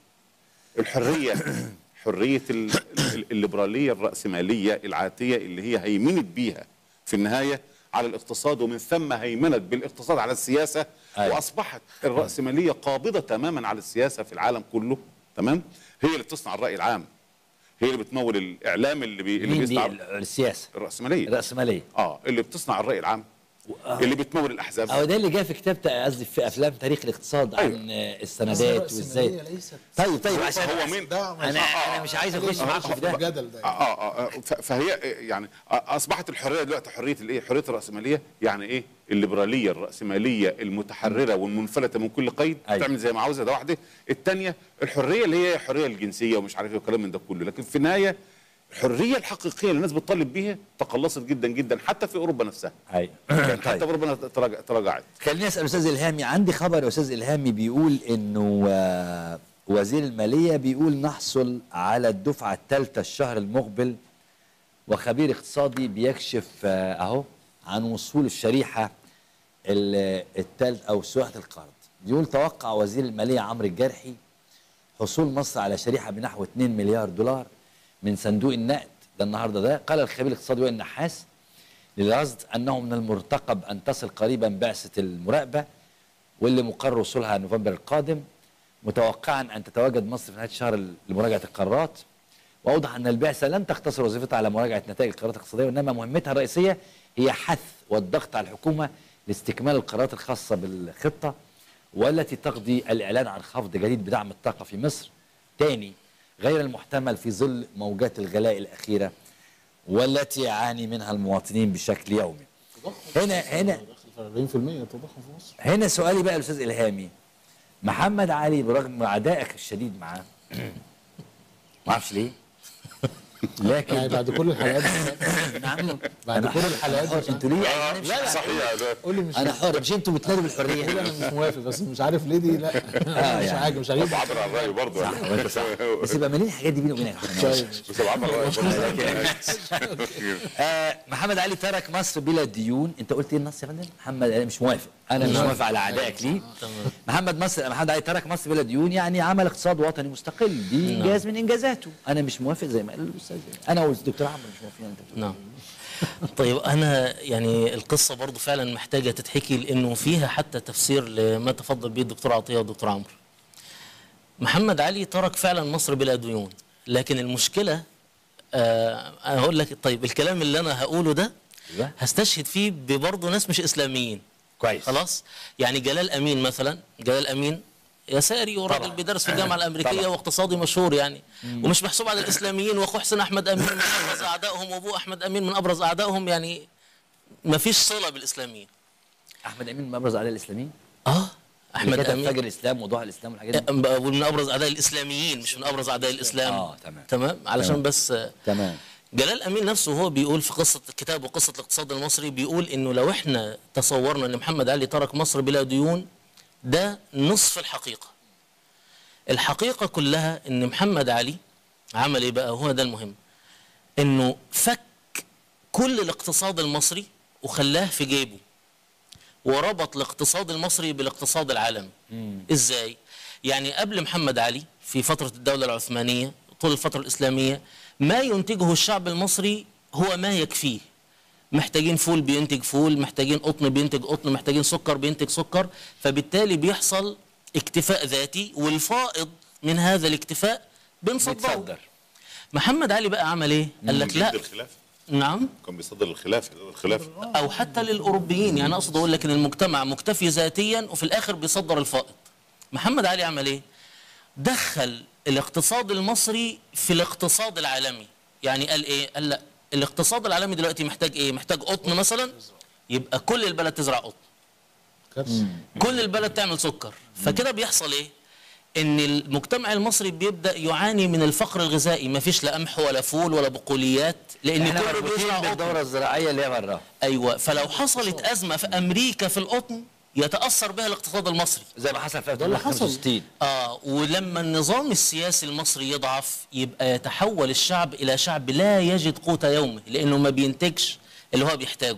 الحريه حريه ال- ال- الليبراليه الراسماليه العاتيه اللي هي هيمنت بيها في النهايه على الاقتصاد ومن ثم هيمنت بالاقتصاد على السياسه أيوة. واصبحت الراسماليه قابضه تماما على السياسه في العالم كله تمام هي اللي بتصنع الراي العام هي اللي بتمول الاعلام اللي بي اللي مين دي بيصنع ال- السياسه الراسماليه الراسماليه اه اللي بتصنع الراي العام اللي بتمول الاحزاب او ده اللي جاء في كتاب تا- قصدي في افلام تاريخ الاقتصاد أيوة. عن آه، السندات وازاي طيب طيب عشان هو مين انا انا مش عايز اخش معاكم في ده الجدل ده آه آه آه ف- فهي يعني آه، اصبحت الحريه دلوقتي حريه الايه؟ حريه الراسماليه يعني ايه؟ الليبراليه الراسماليه المتحرره والمنفلته من كل قيد أيوة. تعمل زي ما عاوزه ده واحده، الثانيه الحريه اللي هي الحريه الجنسيه ومش عارف ايه وكلام من ده كله، لكن في النهايه الحريه الحقيقيه اللي الناس بتطالب بيها تقلصت جدا جدا حتى في اوروبا نفسها. ايوه يعني حتى طيب في اوروبا تراجع- تراجعت. خليني اسال استاذ الهامي عندي خبر يا استاذ الهامي بيقول انه آه، وزير الماليه بيقول نحصل على الدفعه الثالثه الشهر المقبل وخبير اقتصادي بيكشف آه، اهو عن وصول الشريحه الثالث او سواحه القرض بيقول توقع وزير الماليه عمرو الجرحي حصول مصر على شريحه بنحو 2 مليار دولار من صندوق النقد ده النهارده ده قال الخبير الاقتصادي وائل النحاس للرصد انه من المرتقب ان تصل قريبا بعثه المراقبه واللي مقرر وصولها نوفمبر القادم متوقعا ان تتواجد مصر في نهايه الشهر لمراجعه القرارات واوضح ان البعثه لن تقتصر وظيفتها على مراجعه نتائج القرارات الاقتصاديه وانما مهمتها الرئيسيه هي حث والضغط على الحكومه لاستكمال القرارات الخاصه بالخطه والتي تقضي الاعلان عن خفض جديد بدعم الطاقه في مصر. تاني غير المحتمل في ظل موجات الغلاء الاخيره والتي يعاني منها المواطنين بشكل يومي. هنا هنا 40% تضخم في مصر هنا سؤالي بقى الاستاذ الهامي محمد علي برغم عدائك الشديد معاه ما اعرفش ليه يعني لكن بعد كل الحلقات دي نعم بعد أنا كل حر- الحلقات أنا دي حر. انتوا ليه أنا مش لا صحيح ده قول لي مش انا حر مش انتوا بتنادوا بالحريه قول انا مش موافق بس مش عارف ليه دي لا مش يعني. حاجه مش عارف بعبر عن رايي برضه صح وانت صح بس يبقى مالين الحاجات دي بيني وبينك يا أخويا. طيب بس بعبر عن رايي برضه آه محمد علي ترك مصر بلا ديون انت قلت ايه النص يا فندم محمد علي مش موافق انا مش موافق على اعدائك ليه محمد مصر محمد علي ترك مصر بلا ديون يعني عمل اقتصاد وطني مستقل دي انجاز من انجازاته انا مش موافق زي ما قال الاستاذ انا والدكتور عمرو مش موافقين انت بتقول. نعم طيب انا يعني القصه برضو فعلا محتاجه تتحكي لانه فيها حتى تفسير لما تفضل به الدكتور عطيه والدكتور عمرو محمد علي ترك فعلا مصر بلا ديون لكن المشكله آه انا هقول لك طيب الكلام اللي انا هقوله ده أيوة. هستشهد فيه ببرضه ناس مش اسلاميين كويس خلاص يعني جلال امين مثلا جلال امين يساري وراجل طبعاً. بيدرس في الجامعه الامريكيه طبعاً. واقتصادي مشهور يعني ومش محسوب على الاسلاميين واخوه حسين احمد امين من ابرز اعدائهم وابوه احمد امين من ابرز اعدائهم يعني ما فيش صله بالاسلاميين احمد امين من ابرز اعداء الاسلاميين اه احمد احمد امين فجر امين الاسلام وضوح الاسلام والحاجات دي بقول من ابرز اعداء الاسلاميين مش من ابرز اعداء الاسلام آه، تمام. تمام علشان تمام. بس آه، تمام جلال امين نفسه هو بيقول في قصه الكتاب وقصه الاقتصاد المصري بيقول انه لو احنا تصورنا ان محمد علي ترك مصر بلا ديون ده نصف الحقيقه الحقيقه كلها ان محمد علي عمل ايه بقى هو ده المهم انه فك كل الاقتصاد المصري وخلاه في جيبه وربط الاقتصاد المصري بالاقتصاد العالمي ازاي يعني قبل محمد علي في فترة الدولة العثمانية طول الفترة الإسلامية ما ينتجه الشعب المصري هو ما يكفيه محتاجين فول بينتج فول محتاجين قطن بينتج قطن محتاجين سكر بينتج سكر فبالتالي بيحصل اكتفاء ذاتي والفائض من هذا الاكتفاء بنصدره بيتصدر محمد علي بقى عمل ايه قال لك لا ضد الخلافه نعم كان بيصدر الخلافه الخلافه او حتى للاوروبيين يعني اقصد اقول لك ان المجتمع مكتفي ذاتيا وفي الاخر بيصدر الفائض محمد علي عمل ايه دخل الاقتصاد المصري في الاقتصاد العالمي يعني قال ايه قال لا الاقتصاد العالمي دلوقتي محتاج ايه محتاج قطن مثلا يبقى كل البلد تزرع قطن كارثه كل البلد تعمل سكر فكده بيحصل ايه ان المجتمع المصري بيبدا يعاني من الفقر الغذائي ما فيش لا قمح ولا فول ولا بقوليات لان احنا كله مربوطين بيزرع قطن بالدوره الزراعيه اللي هي بره ايوه فلو حصلت ازمه في امريكا في القطن يتاثر بها الاقتصاد المصري زي ما حصل في ده اللي حصل. 1965 اه ولما النظام السياسي المصري يضعف يبقى يتحول الشعب الى شعب لا يجد قوت يومه لانه ما بينتجش اللي هو بيحتاجه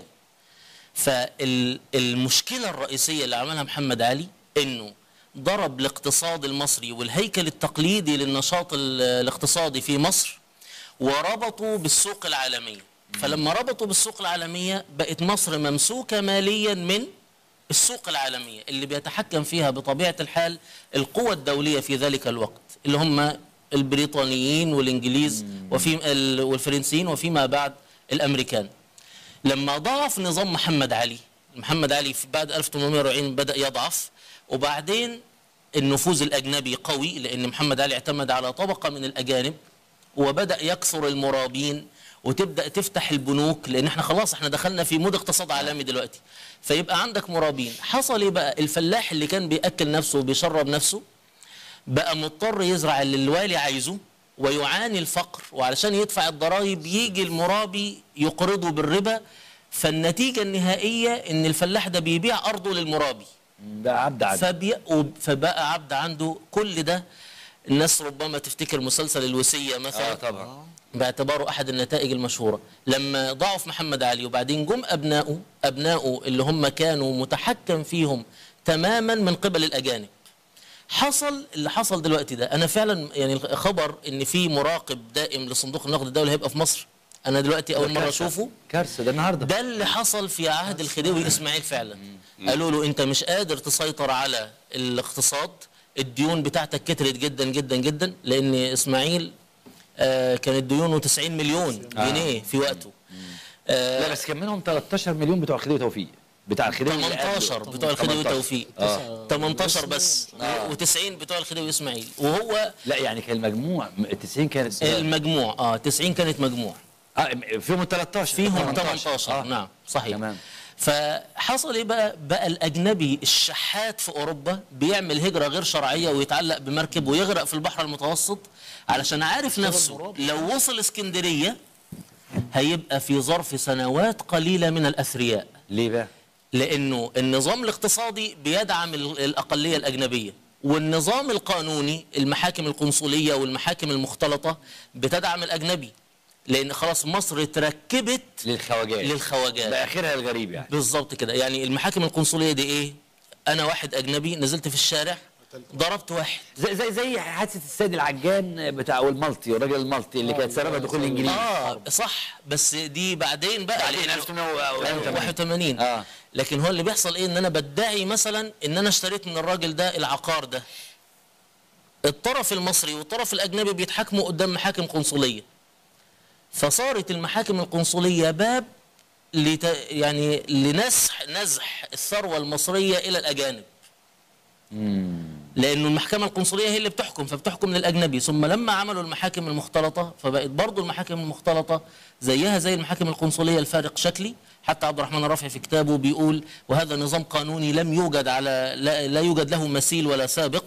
فالمشكله الرئيسيه اللي عملها محمد علي انه ضرب الاقتصاد المصري والهيكل التقليدي للنشاط ال- الاقتصادي في مصر وربطوا بالسوق العالميه فلما ربطوا بالسوق العالميه بقت مصر ممسوكه ماليا من السوق العالمية اللي بيتحكم فيها بطبيعة الحال القوى الدولية في ذلك الوقت اللي هم البريطانيين والإنجليز وفي ال- والفرنسيين وفيما بعد الأمريكان لما ضعف نظام محمد علي محمد علي في بعد 1840 بدأ يضعف وبعدين النفوذ الأجنبي قوي لأن محمد علي اعتمد على طبقة من الأجانب وبدأ يكثر المرابين وتبدأ تفتح البنوك لأن احنا خلاص احنا دخلنا في مود اقتصاد عالمي دلوقتي فيبقى عندك مرابين حصل ايه بقى الفلاح اللي كان بيأكل نفسه وبيشرب نفسه بقى مضطر يزرع اللي الوالي عايزه ويعاني الفقر وعلشان يدفع الضرائب يجي المرابي يقرضه بالربا فالنتيجة النهائية ان الفلاح ده بيبيع ارضه للمرابي ده عبد عبد فبي... وب- فبقى عبد عنده كل ده الناس ربما تفتكر مسلسل الوصية مثلا اه طبعا باعتباره احد النتائج المشهوره لما ضعف محمد علي وبعدين جم ابنائه ابنائه اللي هم كانوا متحكم فيهم تماما من قبل الاجانب حصل اللي حصل دلوقتي ده انا فعلا يعني خبر ان في مراقب دائم لصندوق النقد الدولي هيبقى في مصر انا دلوقتي اول مره كارثة. اشوفه كارثه ده النهارده ده اللي حصل في عهد الخديوي اسماعيل فعلا قالوا له انت مش قادر تسيطر على الاقتصاد الديون بتاعتك كترت جدا جدا جدا لان اسماعيل آه كانت ديونه 90 مليون جنيه في وقته آه لا بس كان منهم 13 مليون بتوع خديوي توفيق بتاع الخديوي اللي قبله. 18 بتوع الخديوي 18. توفيق اه 18 بس و90 بتوع الخديوي اسماعيل وهو لا يعني كان المجموع ال 90 كانت المجموع اه 90 كانت مجموع اه فيهم ال 13 فيهم 18 آه. نعم صحيح تمام. فحصل ايه بقى بقى الاجنبي الشحات في اوروبا بيعمل هجره غير شرعيه ويتعلق بمركب ويغرق في البحر المتوسط علشان عارف نفسه لو وصل اسكندريه هيبقى في ظرف سنوات قليله من الاثرياء ليه بقى؟ لانه النظام الاقتصادي بيدعم ال- الاقليه الاجنبيه والنظام القانوني المحاكم القنصليه والمحاكم المختلطه بتدعم الاجنبي لان خلاص مصر تركبت للخواجات للخواجات ده اخرها الغريب يعني بالظبط كده يعني المحاكم القنصليه دي ايه انا واحد اجنبي نزلت في الشارع ضربت واحد زي زي زي حادثه السيد العجان بتاع والمالتي الراجل المالتي اللي كانت سببها دخول الانجليز اه صح بس دي بعدين بقى بعدين لأنه- 1881. 81 آه. لكن هو اللي بيحصل ايه ان انا بدعي مثلا ان انا اشتريت من الراجل ده العقار ده الطرف المصري والطرف الاجنبي بيتحاكموا قدام محاكم قنصليه فصارت المحاكم القنصليه باب لت... يعني لنسح نزح الثروه المصريه الى الاجانب لانه المحكمه القنصليه هي اللي بتحكم فبتحكم للاجنبي ثم لما عملوا المحاكم المختلطه فبقت برضه المحاكم المختلطه زيها زي المحاكم القنصليه الفارق شكلي حتى عبد الرحمن الرافعي في كتابه بيقول وهذا نظام قانوني لم يوجد على لا, لا يوجد له مثيل ولا سابق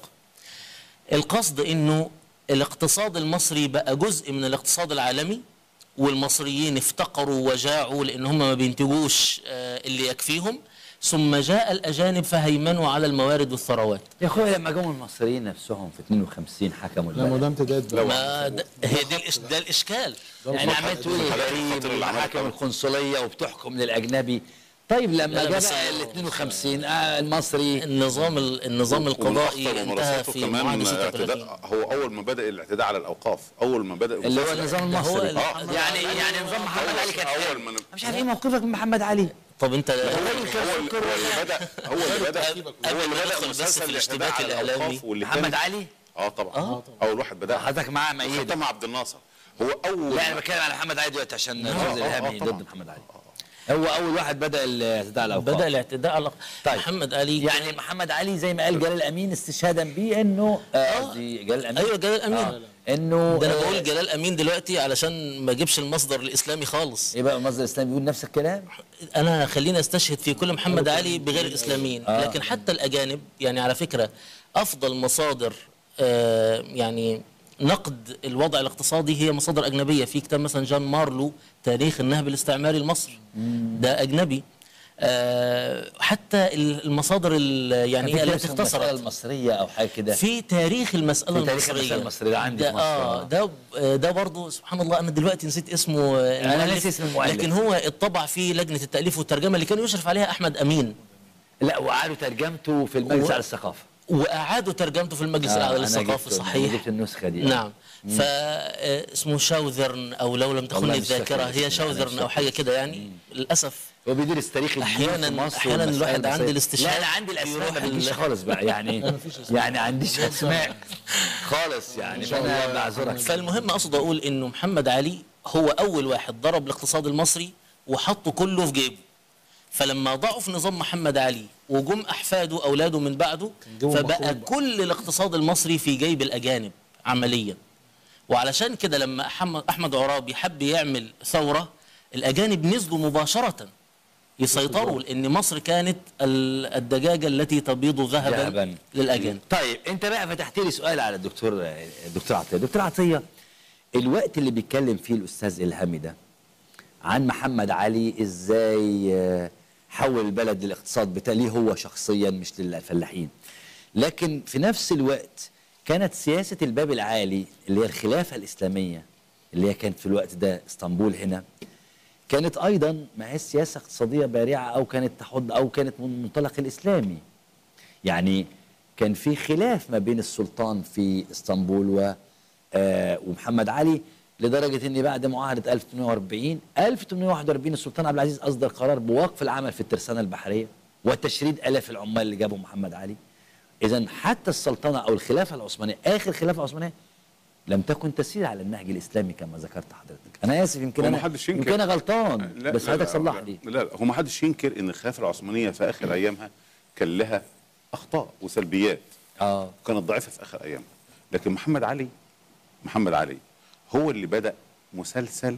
القصد انه الاقتصاد المصري بقى جزء من الاقتصاد العالمي والمصريين افتقروا وجاعوا لان هم ما بينتجوش آه، اللي يكفيهم ثم جاء الاجانب فهيمنوا على الموارد والثروات يا اخويا لما جم المصريين نفسهم في 52 حكموا لا ما البلد ده امتداد بقى. ما ده هي دي الإش- ده الاشكال يعني عمال تقول الغريب والمحاكم القنصليه وبتحكم للأجنبي طيب لما لا، جاء بس- بقى ال 52 آه المصري النظام ال- النظام القضائي والأخطر انتهى وممارساته في كمان معاهده 36 اعتداء هو اول ما بدا الاعتداء على الاوقاف اول ما بدا اللي هو مسلسل- النظام ده هو المصري ال- آه، يعني يعني نظام محمد علي كان اول حلو. ما مش عارف ايه موقفك من محمد علي طب انت هو اللي هو اللي بدا هو اللي بدا قبل هو ما اللي ندخل بدا بس مسلسل في الاعتداء الاشتباك على الإعلامي. الاوقاف واللي محمد كان- علي اه طبعا اول واحد بدا حضرتك معاه ميدة حتى مع عبد الناصر هو اول لا انا بتكلم على محمد علي دلوقتي عشان آه، الرمز آه، الارهابي طبعاً. ضد محمد علي هو اول واحد بدا الاعتداء على الاوقاف بدا الاعتداء على طيب. محمد علي يعني محمد علي زي ما قال جلال امين استشهادا بيه انه آه، قصدي جلال امين ايوه جلال امين آه. انه ده انا آه، بقول جلال امين دلوقتي علشان ما اجيبش المصدر الاسلامي خالص ايه بقى المصدر الاسلامي بيقول نفس الكلام انا خليني استشهد في كل محمد علي بغير الاسلاميين لكن حتى الاجانب يعني على فكره افضل مصادر آه، يعني نقد الوضع الاقتصادي هي مصادر اجنبيه في كتاب مثلا جان مارلو تاريخ النهب الاستعماري لمصر ده اجنبي آه، حتى المصادر ال- يعني في التي اسمه المسألة اختصرت المصرية أو حاجة كده في تاريخ المسألة في تاريخ المصرية المسألة المصرية، ده عندي في مصر. اه ده ده برضه سبحان الله انا دلوقتي نسيت اسمه آه، أنا المؤلف، ناسي اسم المؤلف. لكن هو اتطبع في لجنة التأليف والترجمة اللي كان يشرف عليها أحمد أمين لا وقعدوا ترجمته في المجلس و- على الثقافة وأعادوا ترجمته في المجلس آه، الأعلى أنا للثقافة جبت- صحيح جبت النسخة دي نعم فاسمه شاوذرن أو لو لم تخن والله مش الذاكرة فاكر هي اسمه، شاوذرن أنا أو مش حاجة كده يعني للأسف هو بيدرس تاريخ الدين أحياناً- في مصر أحياناً والمسائل الواحد المصرية. عندي الاستشهاد لا أنا عندي الأسماء يروح ما بتجيش ال- خالص بقى يعني يعني عنديش أسماء خالص يعني فأنا بعذرك فالمهم أقصد أقول إنه محمد علي هو أول واحد ضرب الاقتصاد المصري وحطه كله في جيبه فلما ضعف نظام محمد علي وجم أحفاده أولاده من بعده جيبهم فبقى مخروم بقى. كل الاقتصاد المصري في جيب الأجانب عمليا وعلشان كده لما أحمد, أحمد عرابي حب يعمل ثورة الأجانب نزلوا مباشرة يسيطروا لأن مصر كانت ال- الدجاجة التي تبيض ذهبا, ذهباً. للأجانب طيب انت بقى فتحت لي سؤال على الدكتور الدكتور عطيه دكتور عطيه الوقت اللي بيتكلم فيه الاستاذ الهامي ده عن محمد علي ازاي آه، حول البلد للاقتصاد بتاعه ليه هو شخصيا مش للفلاحين لكن في نفس الوقت كانت سياسه الباب العالي اللي هي الخلافه الاسلاميه اللي هي كانت في الوقت ده اسطنبول هنا كانت ايضا ما هي سياسه اقتصاديه بارعه او كانت تحض او كانت من المنطلق الاسلامي يعني كان في خلاف ما بين السلطان في اسطنبول و آه ومحمد علي لدرجه ان بعد معاهده 1840 1841 السلطان عبد العزيز اصدر قرار بوقف العمل في الترسانه البحريه وتشريد الاف العمال اللي جابهم محمد علي اذا حتى السلطنه او الخلافه العثمانيه اخر خلافه عثمانيه لم تكن تسير على النهج الاسلامي كما ذكرت حضرتك انا اسف يمكن هو انا محدش ينكر. يمكن انا غلطان لا بس لا حضرتك لا صلح لا لي لا لا هو ما حدش ينكر ان الخلافه العثمانيه في اخر ايامها كان لها اخطاء وسلبيات اه كانت ضعيفه في اخر ايامها لكن محمد علي محمد علي هو اللي بدا مسلسل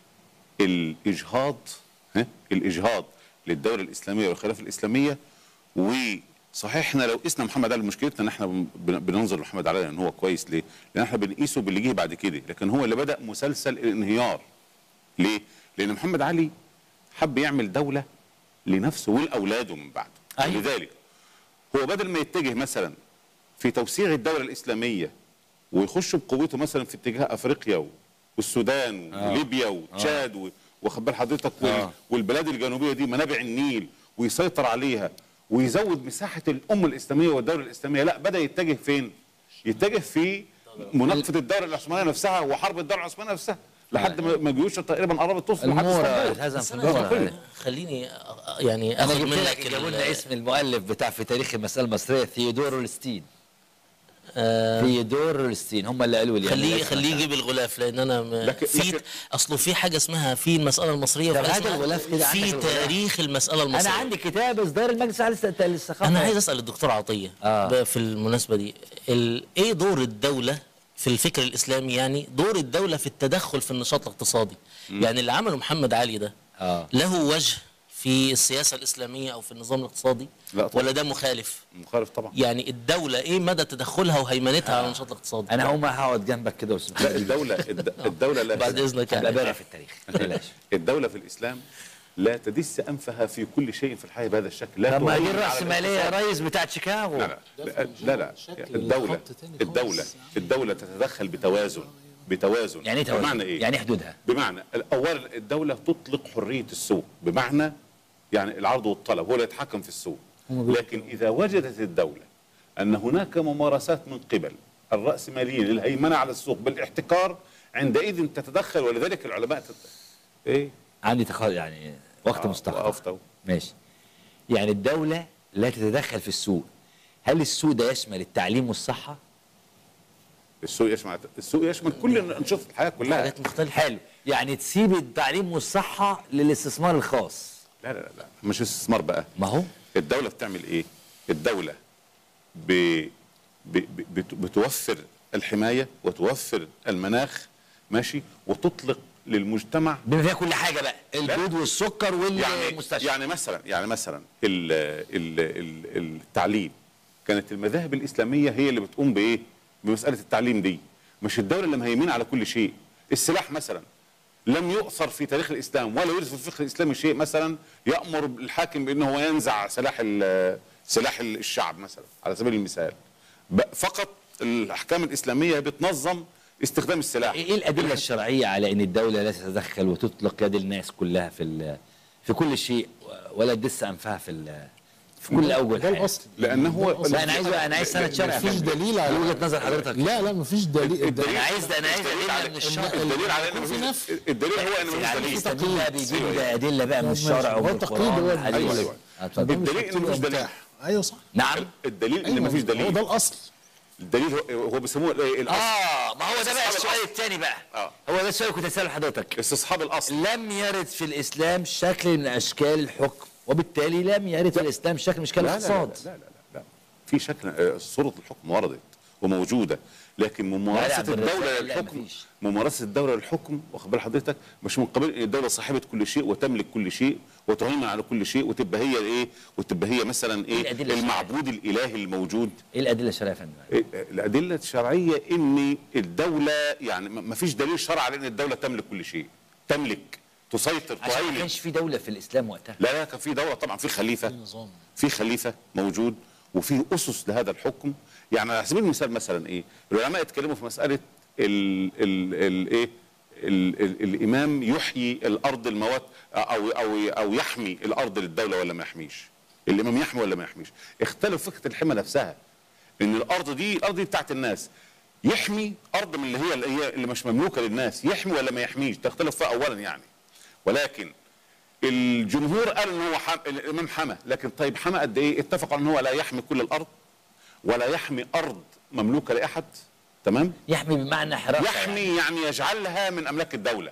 الاجهاض ها الاجهاض للدوله الاسلاميه والخلافه الاسلاميه وصحيح احنا لو قسنا محمد علي مشكلتنا ان احنا بن- بننظر لمحمد علي ان هو كويس ليه؟ لان احنا بنقيسه باللي جه بعد كده لكن هو اللي بدا مسلسل الانهيار ليه؟ لان محمد علي حب يعمل دوله لنفسه ولاولاده من بعده أيوة. لذلك هو بدل ما يتجه مثلا في توسيع الدوله الاسلاميه ويخش بقوته مثلا في اتجاه افريقيا و- والسودان وليبيا وتشاد و- واخد بال حضرتك وال- آه. والبلاد الجنوبيه دي منابع النيل ويسيطر عليها ويزود مساحه الامه الاسلاميه والدوله الاسلاميه لا بدا يتجه فين؟ يتجه في مناقشه الدوله العثمانيه نفسها وحرب الدوله العثمانيه نفسها لحد ما ما جيوش تقريبا قربت توصل لحد المورة اسطنبول هزم بس في أنا المورة خليني أ- يعني انا اخذ جبت منك لك جابوا ال- لنا اسم المؤلف بتاع في تاريخ المسألة المصرية ثيودور اولستين آه ثيودور الستين هم اللي قالوا لي خليه يعني خليه يجيب الغلاف لان انا م... لكن- في لكن- اصله في حاجه اسمها في المساله المصريه طب وفي هات اسمها- الغلاف كده، عندك في الغلاف. تاريخ المساله المصريه انا عندي كتاب اصدار المجلس الاعلى للث- للثقافه انا عايز اسال الدكتور عطيه آه. بقى في المناسبه دي ال... ايه دور الدوله في الفكر الاسلامي يعني دور الدوله في التدخل في النشاط الاقتصادي يعني اللي عمله محمد علي ده آه. له وجه في السياسه الاسلاميه او في النظام الاقتصادي لا طبعا. ولا ده مخالف مخالف طبعا يعني الدوله ايه مدى تدخلها وهيمنتها على النشاط الاقتصادي انا هقوم هقعد جنبك كده واسمع لا الدولة الد- الدولة لا بعد اذنك ابقى يعني بارع في التاريخ ما تقلقش الدولة في الإسلام لا تدس أنفها في كل شيء في الحياة بهذا الشكل لا طب ما دي تهيمن على الرأسمالية يا الاقتصاد. ريس بتاعت شيكاغو لا لا لا لا, لا. شكل الدولة خط تاني خالص. الدولة الدولة تتدخل بتوازن بتوازن يعني ايه توازن؟ بمعنى إيه؟ يعني إيه حدودها بمعنى اولا الدوله تطلق حريه السوق بمعنى يعني العرض والطلب هو اللي يتحكم في السوق لكن اذا وجدت الدوله ان هناك ممارسات من قبل الراسماليين للهيمنه على السوق بالاحتكار عندئذ تتدخل ولذلك العلماء تت... ايه عندي تخ... يعني وقت آه، مستقبل وأفتوا. ماشي يعني الدولة لا تتدخل في السوق هل السوق ده يشمل التعليم والصحة؟ السوق يشمل السوق يشمل كل انشطه الحياه كلها حاجات مختلفه حلو يعني تسيب التعليم والصحة للاستثمار الخاص لا لا لا مش استثمار بقى ما هو الدولة بتعمل ايه؟ الدولة ب... ب... ب... بت- بتوفر الحماية وتوفر المناخ ماشي وتطلق للمجتمع بما فيها كل حاجة بقى البيض والسكر يعني والمستشفى يعني مثلا يعني مثلا ال... ال... ال... التعليم كانت المذاهب الإسلامية هي اللي بتقوم بإيه؟ بمسألة التعليم دي مش الدولة اللي مهيمنة على كل شيء السلاح مثلا لم يؤثر في تاريخ الاسلام ولا يوجد في الفقه الاسلامي شيء مثلا يامر الحاكم بانه هو ينزع سلاح ال- سلاح الشعب مثلا على سبيل المثال ب- فقط الاحكام الاسلاميه بتنظم استخدام السلاح ايه الأدلة الشرعية على ان الدولة لا تتدخل وتطلق يد الناس كلها في ال... في كل شيء ولا تدس أنفها في ال... في كل أوجه ده الحياة الاصل لأنه هو- ده الأصل. لا انا عايز انا عايز سند شرعي مفيش دليل على وجهة نظر حضرتك لا لا مفيش دليل ده انا عايز انا عايز الدليل ادله على- من الشرع الدليل على يكون في انه نفي. الدليل هو انه مفيش يعني دليل الاسلاميين بقى بيجيبوا بقى ادله بقى من ماشي. الشرع هو ومن التقليد القران هو والحديث. أيوة، أيوة. آه، اتفضل. الدليل إنه مفيش دليل. ايوه صح نعم الدليل انه أيوة، مفيش هو ده دليل الاصل الدليل هو هو بيسموه الايه الاصل اه ما هو ده بقى استصحاب السؤال الأصل. الثاني بقى آه. هو ده السؤال اللي كنت اساله لحضرتك استصحاب الاصل لم يرد في الاسلام شكل من اشكال الحكم وبالتالي لم يرد في الاسلام شكل من اشكال لا لا, لا, الاقتصاد لا لا لا لا في شكل آه، صورة الحكم وردت وموجودة لكن ممارسة لا، بالرسالة الدولة لا، للحكم مفيش. ممارسة الدولة للحكم واخد بال حضرتك مش من قبيل ان الدولة صاحبة كل شيء وتملك كل شيء وتهيمن على كل شيء وتبقى هي الايه وتبقى هي مثلا ايه الأدلة الشرعية؟ المعبود الالهي الموجود ايه الادله الشرعيه يا فندم إيه، الادله الشرعيه ان الدوله يعني ما فيش دليل شرعي على ان الدوله تملك كل شيء تملك تسيطر عشان ما تهيمن كانش في دوله في الاسلام وقتها لا لا كان في دوله طبعا في خليفه نظام في خليفه موجود وفي اسس لهذا الحكم يعني على سبيل المثال مثلا ايه العلماء اتكلموا في مساله ال ال ال ايه ال ال الامام يحيي الارض الموات او او او يحمي الارض للدوله ولا ما يحميش الامام يحمي ولا ما يحميش اختلف فكره الحمى نفسها ان الارض دي الارض دي بتاعت الناس يحمي ارض من اللي هي اللي هي اللي مش مملوكه للناس يحمي ولا ما يحميش تختلف فيها اولا يعني ولكن الجمهور قال ان هو حم... الامام حمى لكن طيب حمى قد ايه اتفق ان هو لا يحمي كل الارض ولا يحمي ارض مملوكه لاحد تمام يحمي بمعنى حراسه يحمي يعني. يعني يجعلها من املاك الدوله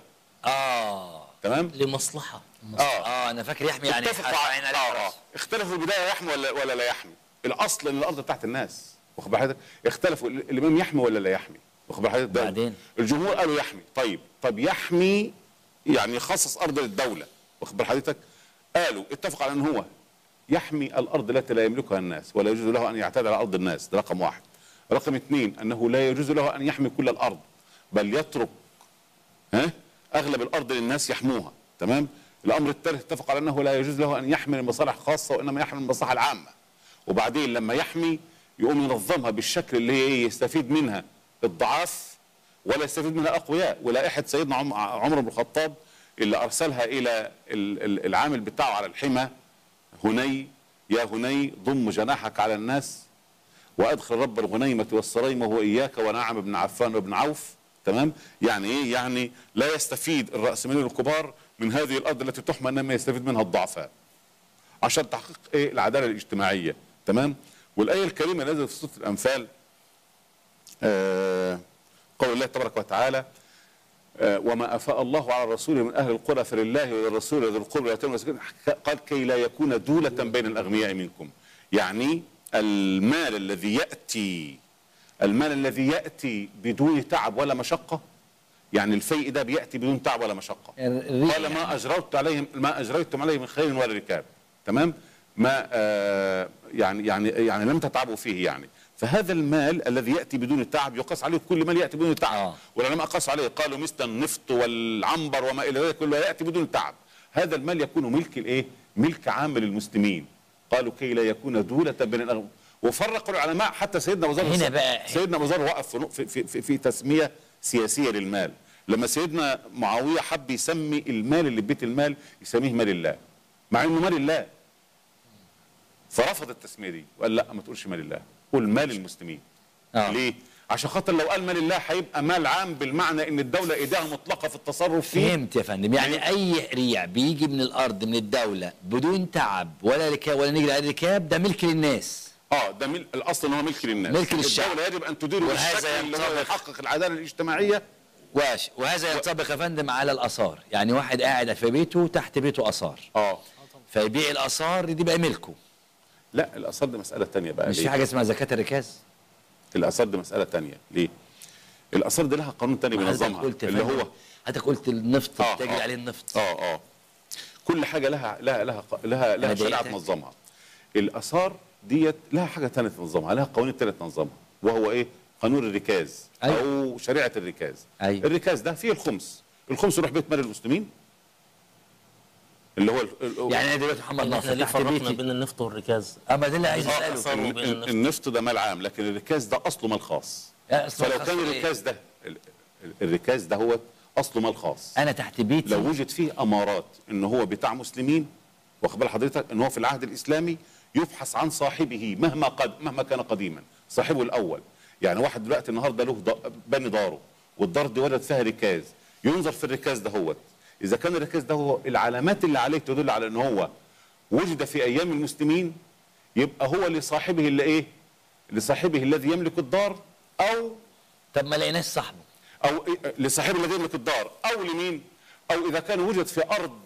اه تمام لمصلحه اه اه انا فاكر يحمي يعني اتفقوا حراسة على عين على آه حراسة. آه. اختلفوا في البدايه يحمي ولا ولا لا يحمي الاصل ان الارض بتاعت الناس واخد بال حضرتك اختلفوا ال- الامام يحمي ولا لا يحمي واخد بال حضرتك ده- بعدين؟ الجمهور قالوا يحمي طيب طب يحمي يعني يخصص ارض للدوله واخد بال حضرتك قالوا اتفق على ان هو يحمي الارض التي لا يملكها الناس ولا يجوز له ان يعتدي على ارض الناس ده رقم واحد رقم اثنين انه لا يجوز له ان يحمي كل الارض بل يترك ها اغلب الارض للناس يحموها تمام الامر الثالث اتفق على انه لا يجوز له ان يحمي المصالح الخاصه وانما يحمي المصلحه العامه وبعدين لما يحمي يقوم ينظمها بالشكل اللي هي ايه يستفيد منها الضعاف ولا يستفيد منها الاقوياء ولائحه سيدنا عم- عمر بن الخطاب اللي ارسلها الى ال- ال- العامل بتاعه على الحمى هني يا هني ضم جناحك على الناس وادخل رب الغنيمه والسريمه هو اياك ونعم بن عفان وابن عوف تمام يعني ايه يعني لا يستفيد الراسماليين الكبار من هذه الارض التي تحمى انما يستفيد منها الضعفاء عشان تحقيق ايه العداله الاجتماعيه تمام والايه الكريمه نزلت في سوره الانفال آه، قول الله تبارك وتعالى آه، وما افاء الله على الرسول من اهل القرى فلله وللرسول ذي القربى واليتامى والمساكين قال كي لا يكون دولة بين الاغنياء منكم يعني المال الذي ياتي المال الذي ياتي بدون تعب ولا مشقه يعني الفيء ده بياتي بدون تعب ولا مشقه الريح قال ما اجريت عليهم ما اجريتم عليه من خير ولا ركاب تمام ما آه يعني يعني يعني لم تتعبوا فيه يعني فهذا المال الذي ياتي بدون التعب يقاس عليه كل مال ياتي بدون تعب آه. والعلماء قاسوا عليه قالوا مثل النفط والعنبر وما الى ذلك كله ياتي بدون تعب هذا المال يكون ملك الايه ملك عام للمسلمين قالوا كي لا يكون دولة بين الأغنياء وفرقوا العلماء حتى سيدنا وزار هنا بقى- سيدنا وزار وقف في, في, في, في, في تسمية سياسية للمال لما سيدنا معاوية حب يسمي المال اللي بيت المال يسميه مال الله مع انه مال الله فرفض التسمية دي وقال لا ما تقولش مال الله قول مال المسلمين آه. ليه عشان خاطر لو قال مال الله هيبقى مال عام بالمعنى ان الدولة ايديها مطلقة في التصرف فيه فهمت يا فندم يعني اي ريع بيجي من الارض من الدوله بدون تعب ولا ركاب ولا نجري على ركاب ده ملك للناس اه ده مل... الاصل ان هو ملك للناس ملك للشعب. الدوله يجب ان تديره وهذا بالشكل اللي هو ينطبق- يحقق العداله الاجتماعيه واش وهذا ينطبق يا فندم على الاثار يعني واحد قاعد في بيته تحت بيته اثار اه فيبيع الاثار دي بقى ملكه لا الاثار دي مساله تانية بقى مش في ليه؟ حاجه اسمها زكاه الركاز الاثار دي مساله تانية ليه الاثار دي لها قانون تاني حضرتك بينظمها قلت يا اللي فندم، هو حضرتك قلت النفط آه، بتجري آه. عليه النفط اه اه كل حاجه لها لها لها لها, لها أنا شريعه ضايقتك. تنظمها الاثار ديت لها حاجه تانية تنظمها لها قوانين تانية تنظمها وهو ايه قانون الركاز أيوة. او شريعه الركاز أيوة. الركاز ده فيه الخمس الخمس يروح بيت مال المسلمين اللي هو ال- ال- يعني انا دلوقتي محمد احنا ناصر ليه تحت فرقنا بيتي بين النفط والركاز اما ده اللي عايز آه، اساله أثار. ال- بين ال- النفط. النفط ده مال عام لكن الركاز ده اصله مال خاص لا، أصله فلو خاص كان إيه؟ الركاز ده ال- ال- الركاز ده هو اصله مال خاص انا تحت بيتي لو وجد فيه امارات ان هو بتاع مسلمين واخد بال حضرتك ان هو في العهد الاسلامي يبحث عن صاحبه مهما قد مهما كان قديما صاحبه الاول يعني واحد دلوقتي النهارده له ض- بني داره والدار دي ولد فيها ركاز ينظر في الركاز ده هو اذا كان الركاز ده هو العلامات اللي عليه تدل على ان هو وجد في ايام المسلمين يبقى هو لصاحبه اللي ايه لصاحبه الذي يملك الدار او طب ما لقيناش صاحبه او إيه- لصاحبه الذي يملك الدار او لمين او اذا كان وجد في ارض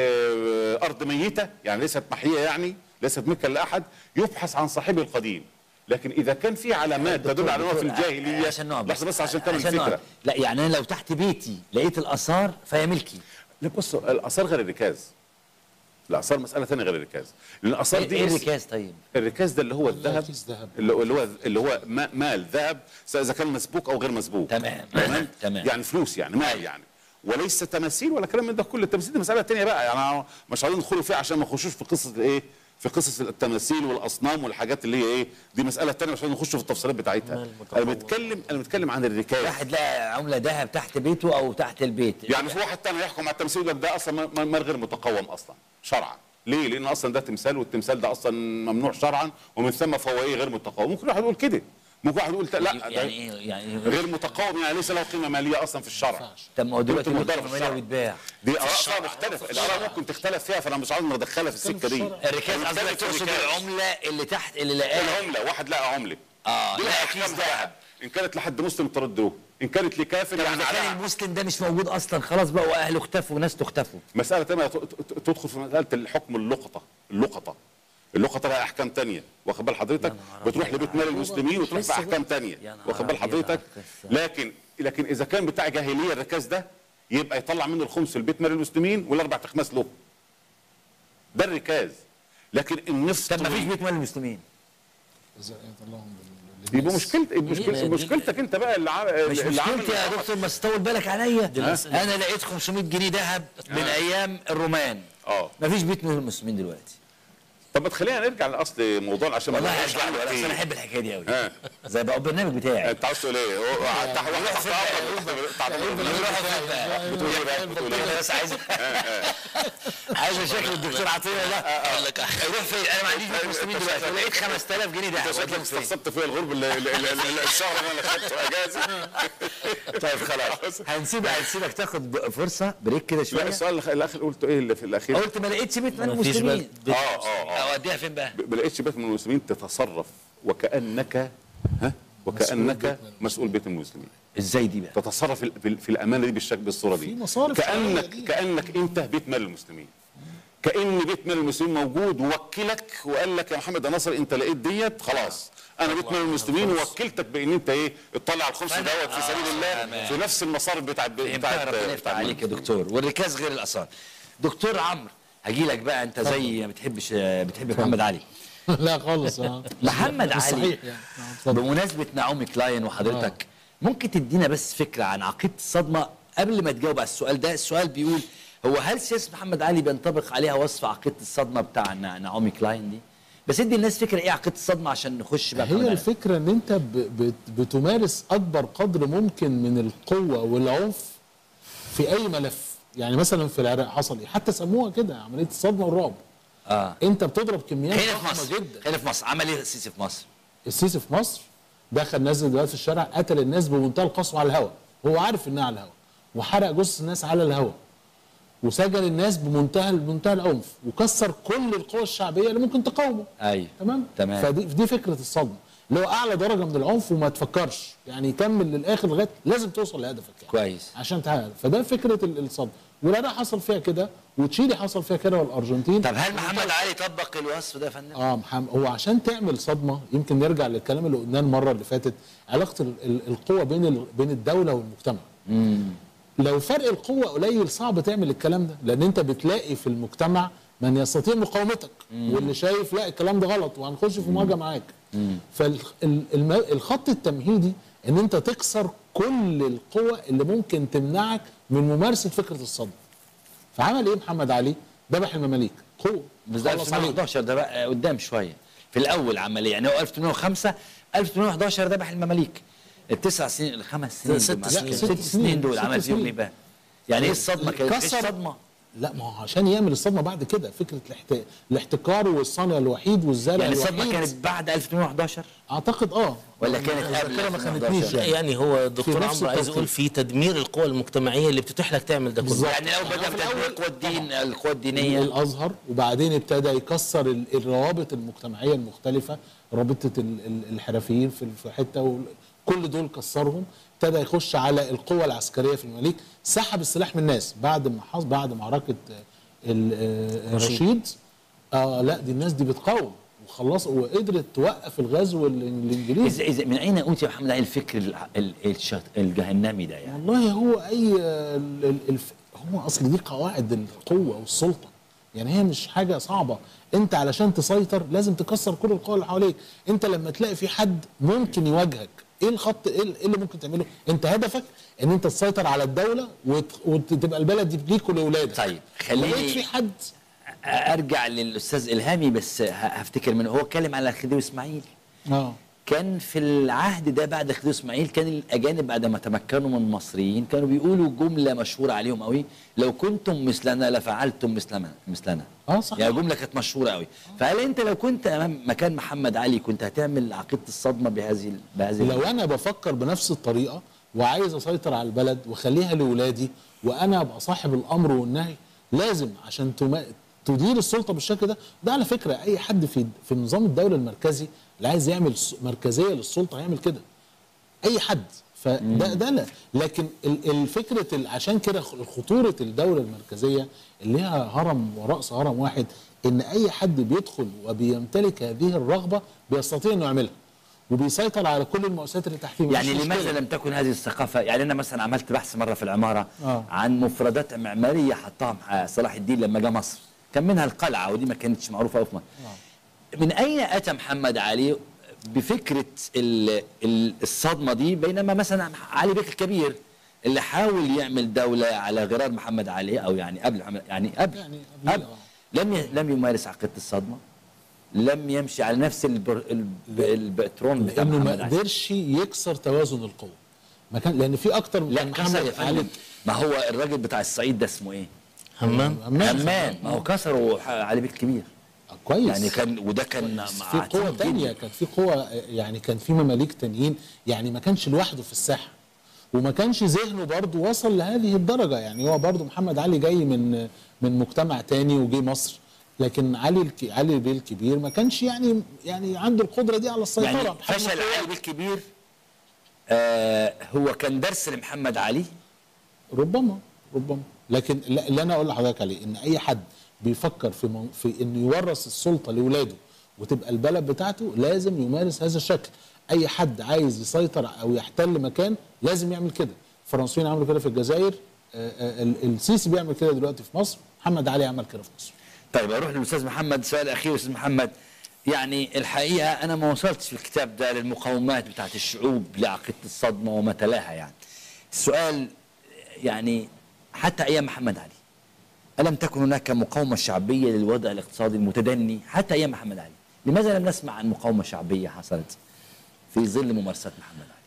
آه، ارض ميته يعني ليست محيه يعني ليست ملكا لاحد يبحث عن صاحبه القديم لكن اذا كان في علامات تدل على انه في الجاهليه عشان نقعد لحظه بس عشان تعمل عشان نقعد. فكره لا يعني انا لو تحت بيتي لقيت الاثار فهي ملكي لا بصوا الاثار غير الركاز الاثار مساله ثانيه غير الركاز لان الاثار ايه دي إيه اس- الركاز طيب الركاز ده اللي هو الذهب كيس ذهب. اللي هو اللي هو اللي هو ما- مال ذهب سواء اذا كان مسبوك او غير مسبوك تمام. تمام تمام. يعني فلوس يعني مال يعني وليس تماثيل ولا كلام من ده كله التماثيل دي مساله تانية بقى يعني أنا مش عايزين ندخلوا فيها عشان ما نخشوش في قصه الايه في قصص التماثيل والاصنام والحاجات اللي هي ايه دي مساله تانية مش عايزين نخش في التفصيلات بتاعتها مال انا متطور. بتكلم انا بتكلم عن الركاز واحد لقى عمله ذهب تحت بيته او تحت البيت يعني في واحد تاني يحكم على التمثيل يقول لك ده اصلا ما- مال غير متقوم اصلا شرعا ليه؟ لان اصلا ده تمثال والتمثال ده اصلا ممنوع شرعا ومن ثم فهو ايه غير متقوم ممكن واحد يقول كده ممكن واحد يقول لا ده يعني ايه يعني إيه؟ غير متقوم يعني ليس له قيمه ماليه اصلا في الشرع طب ما هو دلوقتي قيمته ممكن مقدارة في تعملها الشرع. ويتباع دي اراء بقى مختلفه الاراء ممكن تختلف فيها فانا مش عاوز ندخلها في السكه دي الركاز قصدك نختلف في تقصد الركاز. العمله اللي تحت اللي لقاها العمله واحد لقى عمله اه دي لها لقى احكام كيس ذهب ذهب ان كانت لحد مسلم تردوه ان كانت لكافر طب يعني اذا كان عليها المسلم ده مش موجود اصلا خلاص بقى واهله اختفوا وناس اختفوا مسألة تانية ت- ت- تدخل في مسألة الحكم اللقطة اللقطة اللقطة لها أحكام تانية واخد بال حضرتك بتروح لبيت مال المسلمين وتروح في أحكام تانية يا نهار واخد بال أبيض حضرتك على القصة. لكن لكن إذا كان بتاع جاهلية الركاز ده يبقى يطلع منه الخمس لبيت مال المسلمين والأربع تخماس له ده الركاز لكن النفط طب ما فيش بيت مال المسلمين إذا يطلعهم بال- يبقى مشكلت مشكلة دي- مشكلتك انت بقى اللي عا- مش اللي عامل مشكلتي يا دكتور بس طول بالك عليا الأسئلة. انا لقيت 500 جنيه ذهب من ايام الرومان اه ما فيش بيت مال المسلمين دلوقتي طب ما تخلينا نرجع لاصل موضوعنا عشان ما والله نبقاش هرجع له عندك اصل انا إيه. احب الحكايه دي قوي ها. زي بقى البرنامج بتاعي انت عاوز تقول ايه؟ هو- واحد تحت واحد بتقول ايه بقى؟ بتقول ايه؟ انا بس عايز عايز اشكل الدكتور عطيه ده اقول لك يروح فين انا ما عنديش بيت مسلمين دلوقتي لقيت 5000 جنيه ذهب شكلك وديهم فين استقصدت فيا الغرب اللي- اللي- اللي- اللي- الشهر اللي انا خدته اجازه طيب خلاص هنسيب هنسيبك تاخد فرصه بريك كده لا شويه السؤال الأخ- الاخر قلته ايه اللي في الاخير؟ قلت ما لقيتش بيت مال ما فيش المسلمين بيت- بيت اه اه اه اوديها فين بقى ما لقيتش بيت من المسلمين تتصرف وكانك ها وكانك مسؤول بيت المسلمين ازاي دي بقى تتصرف في- في في الامانه دي بالشكل بالصوره دي في مصارف شرعية كانك دي. كانك انت بيت مال المسلمين كان بيت مال المسلمين موجود ووكلك وقال لك يا محمد يا ناصر انت لقيت ديت خلاص انا بيت مال المسلمين ووكلتك بان انت ايه اطلع الخمس فأنا- دوت في سبيل الله تمام. في نفس المصارف بتاع فهمتها بتاع ربنا يفتح عليك يا دكتور والركاز غير الاثار دكتور عمرو هجي لك بقى انت زي ما بتحبش بتحب محمد علي لا خالص اه محمد مش علي صحيح يعني آه، اتفضل. بمناسبه نعومي كلاين وحضرتك ممكن تدينا بس فكره عن عقيده الصدمه قبل ما تجاوب على السؤال ده السؤال بيقول هو هل سياسه محمد علي بينطبق عليها وصف عقيده الصدمه بتاع نع- نعومي كلاين دي بس ادي الناس فكره ايه عقيده الصدمه عشان نخش بقى في محمد هي علي. الفكرة ان انت ب- بت- بتمارس اكبر قدر ممكن من القوة والعنف في اي ملف يعني مثلا في العراق حصل ايه حتى سموها كده عملية الصدمة والرعب اه انت بتضرب كميات خلينا في ضخمة مصر جدا خلينا في مصر عمل ايه السيسي في مصر السيسي في مصر دخل نزل دلوقتي في الشارع قتل الناس بمنتهى القسوة على الهواء هو عارف انها على الهواء وحرق جثث الناس على الهواء وسجن الناس بمنتهى بمنتهى العنف وكسر كل القوى الشعبيه اللي ممكن تقاومه ايوه تمام تمام. فدي دي فكره الصدمه اللي هو اعلى درجه من العنف وما تفكرش يعني كمل للاخر لغايه لازم توصل لهدفك يعني كويس. عشان تحقق فده فكره ال- الصدمه والعراق حصل فيها كده وتشيلي حصل فيها كده والارجنتين طب هل محمد علي طبق الوصف ده يا فندم؟ اه محمد هو عشان تعمل صدمه يمكن نرجع للكلام اللي قلناه المره اللي فاتت علاقه ال- ال- القوه بين ال- بين الدوله والمجتمع لو فرق القوه قليل صعب تعمل الكلام ده لان انت بتلاقي في المجتمع من يستطيع مقاومتك واللي شايف لا الكلام ده غلط وهنخش في مواجهه معاك فالخط التمهيدي ان انت تكسر كل القوى اللي ممكن تمنعك من ممارسه فكره الصدمه فعمل ايه محمد علي ذبح المماليك قوه بس ده خلص عليهم. 1911 ده بقى قدام شويه في الاول عمليه يعني هو 1805 1811 ذبح المماليك التسع سنين الخمس سنين ست دول- سنين. ست ست سنين سنين. دول ست عمل فيهم سنين. ايه بقى؟ يعني ايه الصدمه كانت ايه كسر- الصدمه؟ لا ما هو عشان يعمل الصدمه بعد كده فكره الاحت... الاحتكار والصانع الوحيد والزارع يعني الصدمه الوحيد كانت بعد 1811 اعتقد اه ولا كانت قبل كده ما 1811 خانتنيش يعني يعني هو الدكتور نفس عمرو عايز التوقيت. يقول في تدمير القوى المجتمعيه اللي بتتيح لك تعمل ده كله بالظبط. يعني لو بدا في بتدمير الأول القوى الدين القوى الدينيه الازهر وبعدين ابتدى يكسر ال- الروابط المجتمعيه المختلفه رابطه ال- ال- الحرفيين في في حته وال- كل دول كسرهم ابتدى يخش على القوة العسكرية في المماليك سحب السلاح من الناس بعد ما حصل بعد معركة آه، ال- آه، رشيد اه لا دي الناس دي بتقاوم وخلص وقدرت توقف الغزو ال- الانجليزي إذا إذا من اين اوتي يا محمد علي الفكر ال- ال- الشط- الجهنمي ده يعني؟ والله هو اي ال- ال- الف... هو اصل دي قواعد القوه والسلطه يعني هي مش حاجه صعبه انت علشان تسيطر لازم تكسر كل القوى اللي حواليك انت لما تلاقي في حد ممكن يواجهك ايه الخط ايه إيه اللي ممكن تعمله انت هدفك ان انت تسيطر على الدوله وت... وتبقى البلد دي ليك ولولادك طيب، خليني- لقيت في حد ارجع للاستاذ الهامي بس ه- هفتكر منه هو اتكلم على خديوي اسماعيل اه كان في العهد ده بعد خديوي اسماعيل كان الاجانب بعد ما تمكنوا من المصريين كانوا بيقولوا جمله مشهوره عليهم قوي لو كنتم مثلنا لفعلتم مثلنا مثلنا اه صح يعني جمله كانت مشهوره قوي فهل انت لو كنت امام مكان محمد علي كنت هتعمل عقيده الصدمه بهذه ال- بهذه لو انا بفكر بنفس الطريقه وعايز اسيطر على البلد واخليها لاولادي وانا ابقى صاحب الامر والنهي لازم عشان تما... تدير السلطه بالشكل ده ده على فكره اي حد في في نظام الدوله المركزي اللي عايز يعمل س- مركزيه للسلطه هيعمل كده اي حد فده ده لا لكن ال- الفكره ال- عشان كده خ- خطوره الدوله المركزيه اللي ليها هرم وراس هرم واحد ان اي حد بيدخل وبيمتلك هذه الرغبه بيستطيع انه يعملها وبيسيطر على كل المؤسسات اللي تحتيه مفيش يعني مشكلة. لماذا لم تكن هذه الثقافة يعني أنا مثلا عملت بحث مرة في العمارة آه. عن مفردات معمارية حطها مع صلاح الدين لما جاء مصر كان منها القلعة ودي ما كانتش معروفة أوي في مصر من أين أتى محمد علي بفكرة ال- ال- الصدمة دي بينما مثلا علي بيك الكبير اللي حاول يعمل دولة على غرار محمد علي أو يعني قبل محمد يعني قبل يعني قبل، قبل لم ي- لم يمارس عقيدة الصدمة لم يمشي على نفس البر... الب... البترون بتاع لانه محمد ما علي قدرش يكسر توازن القوه ما كان لان في اكتر من لا كان كسر يا محمد فندم ما هو الراجل بتاع الصعيد ده اسمه ايه؟ همام همام. همام ما هو كسره علي بيت كبير كويس يعني كان وده كان في مع قوة تانية كان في قوة يعني كان في مماليك تانيين يعني ما كانش لوحده في الساحة وما كانش ذهنه برضه وصل لهذه الدرجة يعني هو برضه محمد علي جاي من من مجتمع تاني وجي مصر لكن علي الك... علي بيه الكبير ما كانش يعني يعني عنده القدرة دي على السيطرة يعني بحجم فشل القوة. علي بيت كبير آه هو كان درس لمحمد علي ربما ربما لكن لا- اللي انا اقول لحضرتك عليه ان اي حد بيفكر في من في انه يورث السلطه لاولاده وتبقى البلد بتاعته لازم يمارس هذا الشكل اي حد عايز يسيطر او يحتل مكان لازم يعمل كده الفرنسيين عملوا كده في الجزائر آه، آه، ال- السيسي بيعمل كده دلوقتي في مصر محمد علي عمل كده في مصر طيب اروح للاستاذ محمد سؤال اخير استاذ محمد يعني الحقيقه انا ما وصلتش في الكتاب ده للمقاومات بتاعت الشعوب لعقيده الصدمه وما تلاها يعني السؤال يعني حتى ايام محمد علي الم تكن هناك مقاومه شعبيه للوضع الاقتصادي المتدني حتى ايام محمد علي لماذا لم نسمع عن مقاومه شعبيه حصلت في ظل ممارسات محمد علي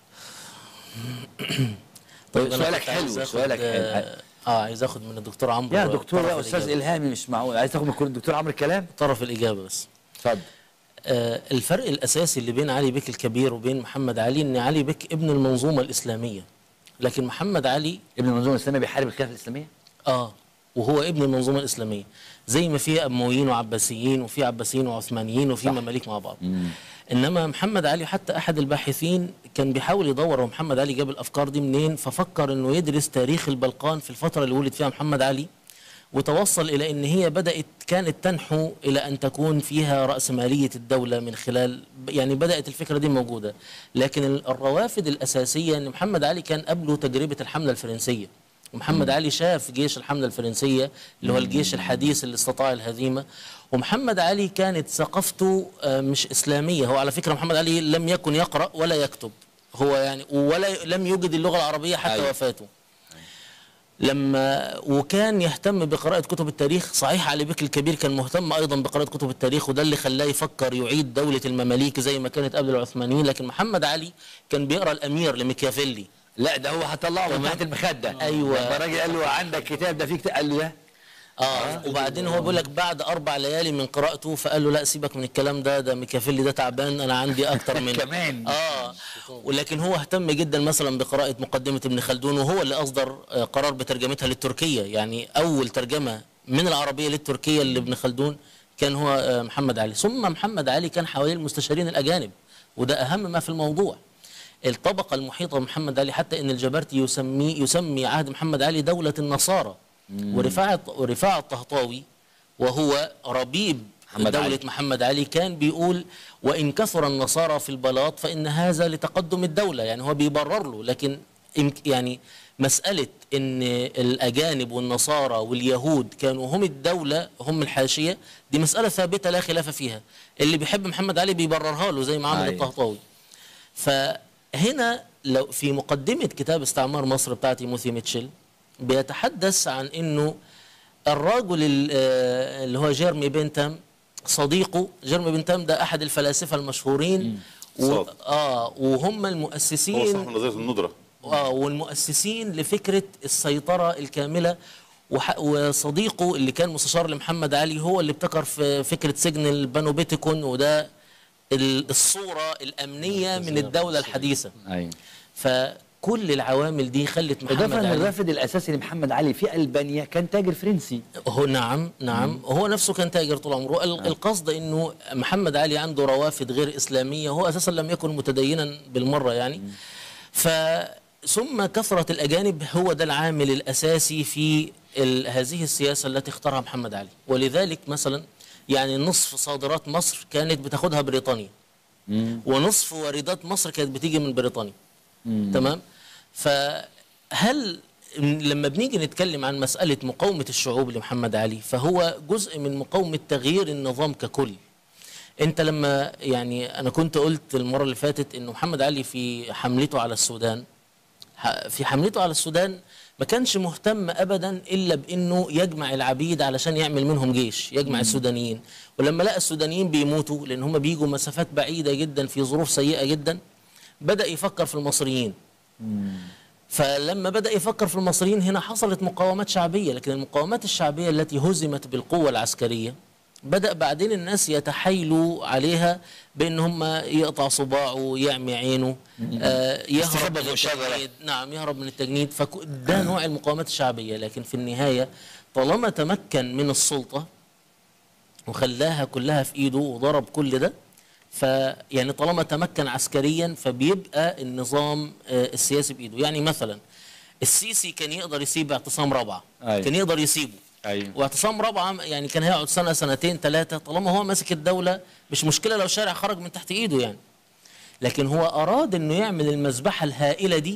طيب أنا سؤالك كنت عايز حلو آخد- سؤالك حلو اه آه، عايز اخد من الدكتور عمرو يا دكتور طرف يا استاذ الإجابة. الهامي مش معقول عايز تاخد من كل الدكتور عمرو الكلام طرف الاجابه بس اتفضل آه، الفرق الاساسي اللي بين علي بك الكبير وبين محمد علي ان علي بك ابن المنظومه الاسلاميه لكن محمد علي ابن المنظومه الاسلاميه بيحارب الخلافه الاسلاميه اه وهو ابن المنظومه الاسلاميه زي ما في امويين وعباسيين وفي عباسيين وعثمانيين وفي مماليك مع بعض انما محمد علي حتى احد الباحثين كان بيحاول يدور هو محمد علي جاب الافكار دي منين ففكر انه يدرس تاريخ البلقان في الفتره اللي ولد فيها محمد علي وتوصل الى ان هي بدات كانت تنحو الى ان تكون فيها راسماليه الدوله من خلال يعني بدات الفكره دي موجوده لكن ال- الروافد الاساسيه ان محمد علي كان قبله تجربه الحمله الفرنسيه ومحمد علي شاف جيش الحمله الفرنسيه اللي هو الجيش الحديث اللي استطاع الهزيمه ومحمد علي كانت ثقافته آه، مش اسلاميه هو على فكره محمد علي لم يكن يقرا ولا يكتب هو يعني ولا لم يوجد اللغه العربيه حتى أيوة. وفاته لما وكان يهتم بقراءة كتب التاريخ صحيح علي بك الكبير كان مهتم أيضا بقراءة كتب التاريخ وده اللي خلاه يفكر يعيد دولة المماليك زي ما كانت قبل العثمانيين لكن محمد علي كان بيقرأ الأمير لميكافيلي لا ده هو هطلعه من تمام. تحت المخده أيوة. لما الراجل قال له عندك كتاب ده فيه كتاب قال له ده اه وبعدين هو بيقول لك بعد اربع ليالي من قراءته فقال له لا سيبك من الكلام ده ده ميكافيلي ده تعبان انا عندي اكتر منه كمان. اه ولكن هو اهتم جدا مثلا بقراءه مقدمه ابن خلدون وهو اللي اصدر آه، قرار بترجمتها للتركيه يعني اول ترجمه من العربيه للتركيه لابن خلدون كان هو آه، محمد علي ثم محمد علي كان حواليه المستشارين الاجانب وده اهم ما في الموضوع الطبقه المحيطه بمحمد علي حتى ان الجبرتي يسمي يسمي عهد محمد علي دوله النصارى ورفاعه ورفاعه الطهطاوي وهو ربيب محمد دولة علي. محمد علي كان بيقول وإن كثر النصارى في البلاط فإن هذا لتقدم الدولة يعني هو بيبرر له لكن إمك- يعني مسألة إن الأجانب والنصارى واليهود كانوا هم الدولة هم الحاشية دي مسألة ثابتة لا خلاف فيها اللي بيحب محمد علي بيبررها له زي ما عمل أيوة. الطهطاوي فهنا لو في مقدمة كتاب استعمار مصر بتاعت تيموثي ميتشل بيتحدث عن انه الرجل ال- آه، اللي هو جيرمي بنتام صديقه جيرمي بنتام ده احد الفلاسفه المشهورين و... صاد. اه وهم هو المؤسسين صاحب نظريه الندره آه والمؤسسين لفكرة السيطرة الكاملة وح- وصديقه اللي كان مستشار لمحمد علي هو اللي ابتكر في فكرة سجن البانوبيتيكون وده ال- الصورة الأمنية من الدولة الحديثة ايوه فكل العوامل دي خلت محمد اضافه ان علي الرافد الاساسي لمحمد علي في البانيا كان تاجر فرنسي هو نعم نعم هو نفسه كان تاجر طول عمره ال- القصد انه محمد علي عنده روافد غير اسلاميه هو اساسا لم يكن متدينا بالمره يعني ف ثم كثره الاجانب هو ده العامل الاساسي في ال- هذه السياسه التي اختارها محمد علي ولذلك مثلا يعني نصف صادرات مصر كانت بتاخدها بريطانيا ونصف واردات مصر كانت بتيجي من بريطانيا تمام فهل لما بنيجي نتكلم عن مسألة مقاومة الشعوب لمحمد علي فهو جزء من مقاومة تغيير النظام ككل انت لما يعني انا كنت قلت المرة اللي فاتت انه محمد علي في حملته على السودان ح- في حملته على السودان ما كانش مهتم ابدا الا بانه يجمع العبيد علشان يعمل منهم جيش يجمع السودانيين ولما لقى السودانيين بيموتوا لان هم بيجوا مسافات بعيده جدا في ظروف سيئه جدا بدا يفكر في المصريين فلما بدا يفكر في المصريين هنا حصلت مقاومات شعبيه لكن المقاومات الشعبيه التي هزمت بالقوه العسكريه بدا بعدين الناس يتحايلوا عليها بان هم يقطع صباعه يعمي عينه آه يهرب يستخبى من فوق شجرة. التجنيد نعم يهرب من التجنيد فده نوع المقاومات الشعبيه لكن في النهايه طالما تمكن من السلطه وخلاها كلها في ايده وضرب كل ده فيعني طالما تمكن عسكريا فبيبقى النظام آه، السياسي بايده يعني مثلا السيسي كان يقدر يسيب اعتصام رابعه أيوة. كان يقدر يسيبه ايوه واعتصام رابعه يعني كان هيقعد سنه سنتين ثلاثه طالما هو ماسك الدوله مش مشكله لو شارع خرج من تحت ايده يعني لكن هو اراد انه يعمل المذبحه الهائله دي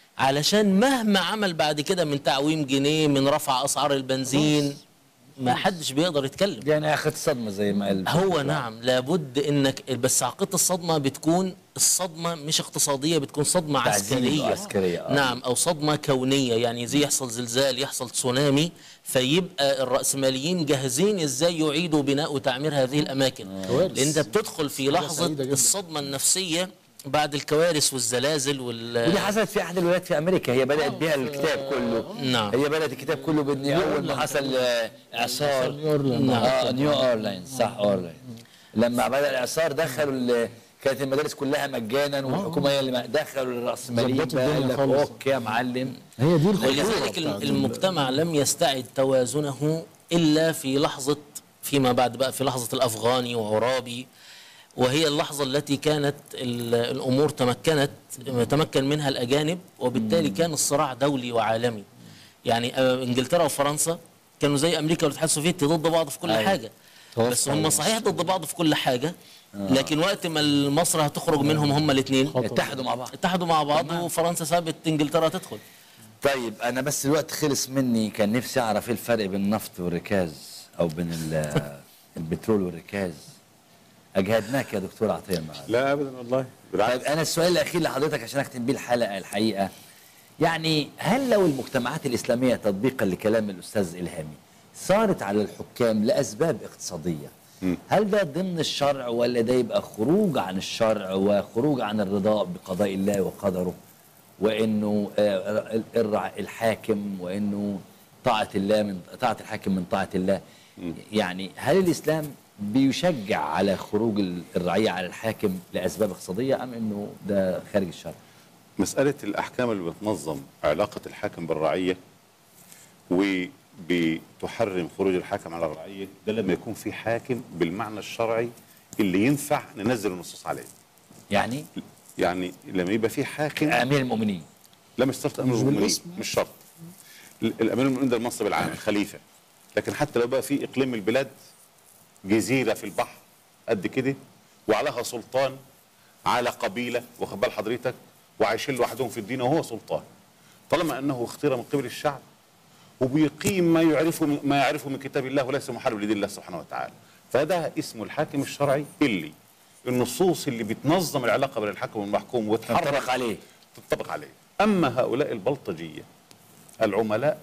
علشان مهما عمل بعد كده من تعويم جنيه من رفع اسعار البنزين ما حدش بيقدر يتكلم يعني اخذت صدمه زي ما قال هو نعم لابد انك بس عقيده الصدمه بتكون الصدمه مش اقتصاديه بتكون صدمه تعزيز عسكريه عسكرية، آه. نعم او صدمه كونيه يعني زي يحصل زلزال يحصل تسونامي فيبقى الراسماليين جاهزين ازاي يعيدوا بناء وتعمير هذه الاماكن كوارث. لان انت بتدخل في حاجة لحظه سعيدة جداً. الصدمه النفسيه بعد الكوارث والزلازل وال ودي حصلت في احد الولايات في امريكا هي بدات بها الكتاب كله نعم. هي بدات الكتاب كله بان اول ما حصل آه، اعصار نيو أورلاند. اه نيو اورلاينز صح اورلاينز لما بدا الاعصار دخلوا ال- كانت المدارس كلها مجانا والحكومه هي اللي دخلوا الراسماليين ظبطوا بقى الدنيا قال لك خالص. اوكي يا معلم هي دي الخطوره ولذلك بتاعت المجتمع لم يستعد توازنه الا في لحظه فيما بعد بقى في لحظه الافغاني وعرابي وهي اللحظه التي كانت ال- الامور تمكنت تمكن منها الاجانب وبالتالي كان الصراع دولي وعالمي يعني آه، انجلترا وفرنسا كانوا زي امريكا والاتحاد السوفيتي ضد بعض في كل أيوة. حاجه بس هم صحيح ضد بعض في كل حاجه لكن وقت ما مصر هتخرج منهم هم الاثنين اتحدوا مع بعض اتحدوا مع بعض وفرنسا سابت انجلترا تدخل طيب انا بس الوقت خلص مني كان نفسي اعرف ايه الفرق بين النفط والركاز او بين ال- البترول والركاز اجهدناك يا دكتور عطيه النهارده لا ابدا والله طيب بالعكس انا السؤال الاخير لحضرتك عشان اختم بيه الحلقه الحقيقه يعني هل لو المجتمعات الاسلاميه تطبيقا لكلام الاستاذ الهامي صارت على الحكام لاسباب اقتصاديه هل ده ضمن الشرع ولا ده يبقى خروج عن الشرع وخروج عن الرضا بقضاء الله وقدره وانه آه، الرع- الحاكم وانه طاعه الله من طاعه الحاكم من طاعه الله يعني هل الاسلام بيشجع على خروج ال- الرعيه على الحاكم لاسباب اقتصاديه ام انه ده خارج الشرع؟ مساله الاحكام اللي بتنظم علاقه الحاكم بالرعيه وبتحرم خروج الحاكم على الرعيه ده لما يكون في حاكم بالمعنى الشرعي اللي ينفع ننزل النصوص عليه يعني يعني لما يبقى في حاكم امير المؤمنين لا مش شرط امير مش المؤمنين بالاسم. مش شرط ال- الامير المؤمنين ده المنصب العام خليفه لكن حتى لو بقى في اقليم البلاد جزيره في البحر قد كده وعليها سلطان على قبيله واخد بال حضرتك وعايشين لوحدهم في الدين وهو سلطان طالما انه اختير من قبل الشعب وبيقيم ما يعرفه من ما يعرفه من كتاب الله وليس محارب لدين الله سبحانه وتعالى فده اسمه الحاكم الشرعي اللي النصوص اللي بتنظم العلاقه بين الحاكم والمحكوم وتحرك تنطبق عليه تنطبق عليه اما هؤلاء البلطجيه العملاء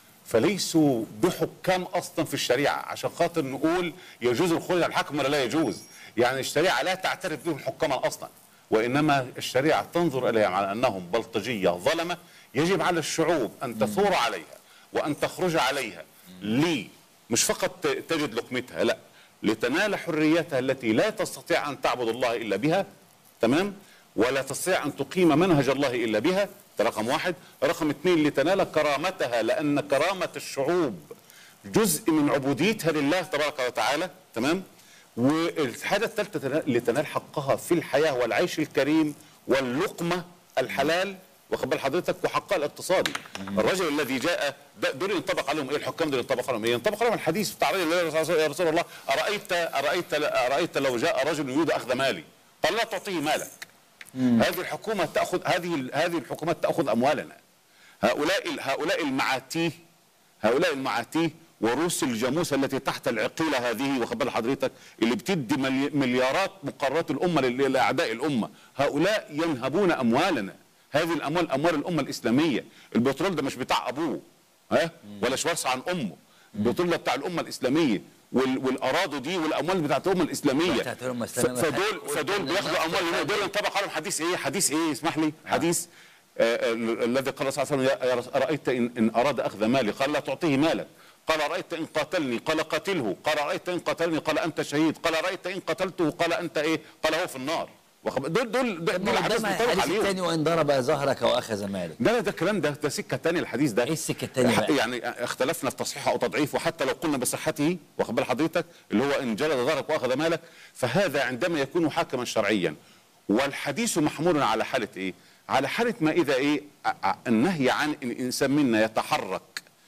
فليسوا بحكام اصلا في الشريعه عشان خاطر نقول يجوز الخروج على الحاكم ولا لا يجوز يعني الشريعه لا تعترف بهم حكاما اصلا وانما الشريعه تنظر اليهم على انهم بلطجيه ظلمه يجب على الشعوب ان تثور عليها وان تخرج عليها ليه مش فقط ت- تجد لقمتها لا لتنال حريتها التي لا تستطيع ان تعبد الله الا بها تمام ولا تستطيع ان تقيم منهج الله الا بها ده رقم واحد رقم اثنين لتنال كرامتها لان كرامه الشعوب جزء من عبوديتها لله تبارك وتعالى تمام والحاجه الثالثه تنا- لتنال حقها في الحياه والعيش الكريم واللقمه الحلال واخد بال حضرتك وحقها الاقتصادي الرجل الذي جاء ده- دول ينطبق عليهم ايه الحكام دول ينطبق عليهم ايه ينطبق عليهم الحديث بتاع الرجل الذي قال يا رسول الله ارايت ارايت ارايت لو جاء رجل يريد اخذ مالي قال لا تعطيه مالك هذه الحكومه تاخذ هذه هذه الحكومات تاخذ اموالنا هؤلاء هؤلاء المعاتيه هؤلاء المعاتيه وروس الجاموسه التي تحت العقيله هذه واخد بال حضرتك اللي بتدي ملي- مليارات مقررات الامه لل- لاعداء الامه هؤلاء ينهبون اموالنا هذه الاموال اموال الامه الاسلاميه البترول ده مش بتاع ابوه ها ولا شوارع عن امه البترول ده بتاع الامه الاسلاميه وال- والاراضي دي والاموال بتاعت الامه الاسلاميه بتاعت الأمة ف- الإسلامية. فدول فدول بياخدوا اموال لنا. دول ينطبق عليهم حديث ايه حديث ايه اسمح لي حديث آه، آه، الذي قال صلى الله عليه وسلم يا- يا رس- ارايت ان ان اراد اخذ مالي قال لا تعطيه مالك قال ارايت ان قاتلني قال قاتله قال ارايت ان قتلني قال انت شهيد قال ارايت ان قتلته قال انت ايه قال هو في النار واخد- دول دول دول, دول حديث قدام متفق الحديث عليهم الثاني وان ضرب ظهرك واخذ مالك ده ده الكلام ده ده سكه تانية الحديث ده ايه السكة التانية بقى؟ يعني اختلفنا في تصحيحه او تضعيفه وحتى لو قلنا بصحته واخد بال حضرتك اللي هو ان جلد ظهرك واخذ مالك فهذا عندما يكون حاكما شرعيا والحديث محمول على حاله ايه؟ على حاله ما اذا ايه ع- ع- النهي عن ان الانسان منا يتحرك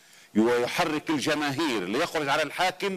ويحرك الجماهير ليخرج على الحاكم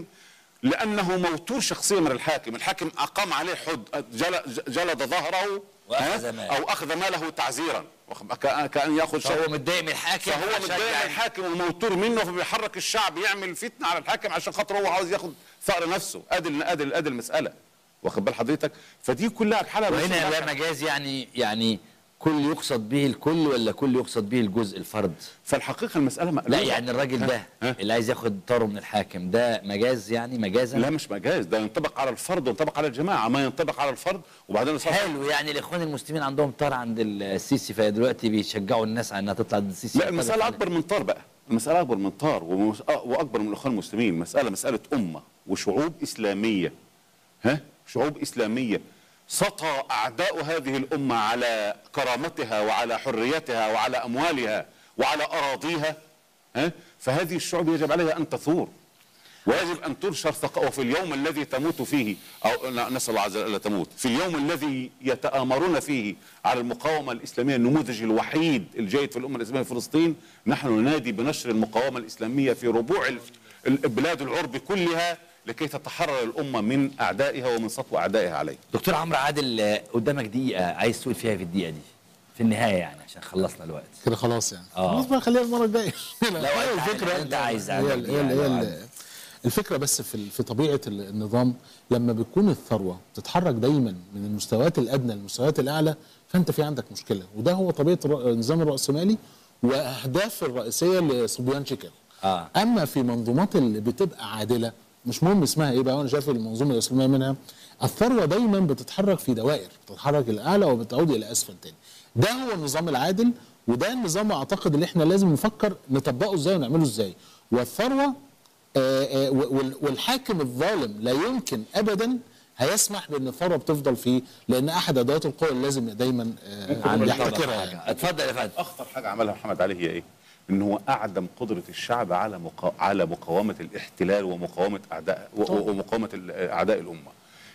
لانه موتور شخصيه من الحاكم، الحاكم اقام عليه حد جل- جلد ظهره وأخذ ها؟ ماله. او اخذ ماله تعزيرا واخد- كأن كأن ياخذ شيء فهو متضايق من الحاكم فهو عشان متضايق يعني- من الحاكم وموتور منه فبيحرك الشعب يعمل فتنه على الحاكم عشان خاطر هو عاوز ياخد ثأر نفسه ادي ال- ادي ال- ادي المساله واخد بال حضرتك فدي كلها الحاله وهنا ده مجاز يعني يعني كل يقصد به الكل ولا كل يقصد به الجزء الفرد فالحقيقه المساله مقلوبه لا يعني الراجل ده ها؟ اللي عايز ياخد طاره من الحاكم ده مجاز يعني مجازا لا مش مجاز ده ينطبق على الفرد وينطبق على الجماعه ما ينطبق على الفرد وبعدين صار- حلو يعني الاخوان المسلمين عندهم طار عند السيسي فدلوقتي بيشجعوا الناس على انها تطلع ضد السيسي لا المسألة أكبر من طار بقى المسألة أكبر من طار ومس- آه، وأكبر من الإخوان المسلمين مسألة مسألة أمة وشعوب إسلامية ها شعوب إسلامية سطى أعداء هذه الأمة على كرامتها وعلى حريتها وعلى أموالها وعلى أراضيها ها فهذه الشعوب يجب عليها أن تثور ويجب ان تنشر ثقافه وفي اليوم الذي تموت فيه او لا، نسال الله عز وجل الا تموت في اليوم الذي يتامرون فيه على المقاومه الاسلاميه النموذج الوحيد الجيد في الامه الاسلاميه في فلسطين نحن ننادي بنشر المقاومه الاسلاميه في ربوع ال- البلاد العرب كلها لكي تتحرر الامه من اعدائها ومن سطو اعدائها عليها دكتور عمرو عادل آه، قدامك دقيقه عايز تقول فيها في الدقيقه دي في النهايه يعني عشان خلصنا الوقت كده خلاص يعني آه. خلاص بقى خليها المره الجايه لا، هي أنت عايز- أنت عايز هي عندك ال- دي هي ال- يعني، هي لو ال- الفكره بس في ال- في طبيعه ال- النظام لما بتكون الثروه بتتحرك دايما من المستويات الادنى للمستويات الاعلى فانت في عندك مشكله وده هو طبيعه الر- النظام الراسمالي واهداف الرئيسيه لصبيان شيكل آه. اما في منظومات اللي بتبقى عادله مش مهم اسمها ايه بقى وانا شايف المنظومه الاسلاميه منها الثروه دايما بتتحرك في دوائر بتتحرك الاعلى وبتعود الى اسفل تاني ده هو النظام العادل وده النظام اعتقد اللي احنا لازم نفكر نطبقه ازاي ونعمله ازاي والثروه آه، آه، وال- والحاكم الظالم لا يمكن ابدا هيسمح بان الثروه بتفضل فيه لان احد ادوات القوى اللي لازم دايما آه، عندي يحتكرها حاجة. يعني. اتفضل يا فندم اخطر حاجه عملها محمد علي هي ايه ان هو اعدم قدره الشعب على مقا... على مقاومه الاحتلال ومقاومه اعداء و... و- ومقاومه ال- اعداء الامه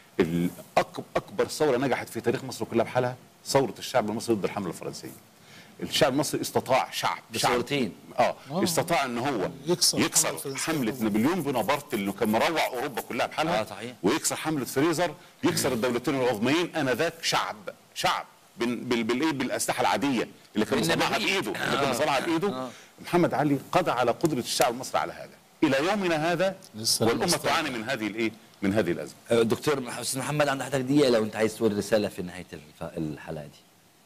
الأك... اكبر ثوره نجحت في تاريخ مصر كلها بحالها ثوره الشعب المصري ضد الحمله الفرنسيه الشعب المصري استطاع شعب شعب بثورتين. اه استطاع ان هو يكسر يكسر الحملة الفرنسية. حمله نابليون بونابرت اللي كان مروع اوروبا كلها بحالها آه، صحيح. ويكسر حمله فريزر يكسر الدولتين العظميين انذاك شعب شعب بال- بال- بالايه بالاسلحه العاديه اللي كان بيصنعها بالنبابين. بايده اللي كان بيصنعها بايده محمد علي قضى على قدره الشعب المصري على هذا الى يومنا هذا لسه والامه لسه. تعاني من هذه الايه من هذه الازمه آه، دكتور مح- استاذ محمد عند حضرتك دقيقه لو انت عايز تقول رساله في نهايه الف- الحلقه دي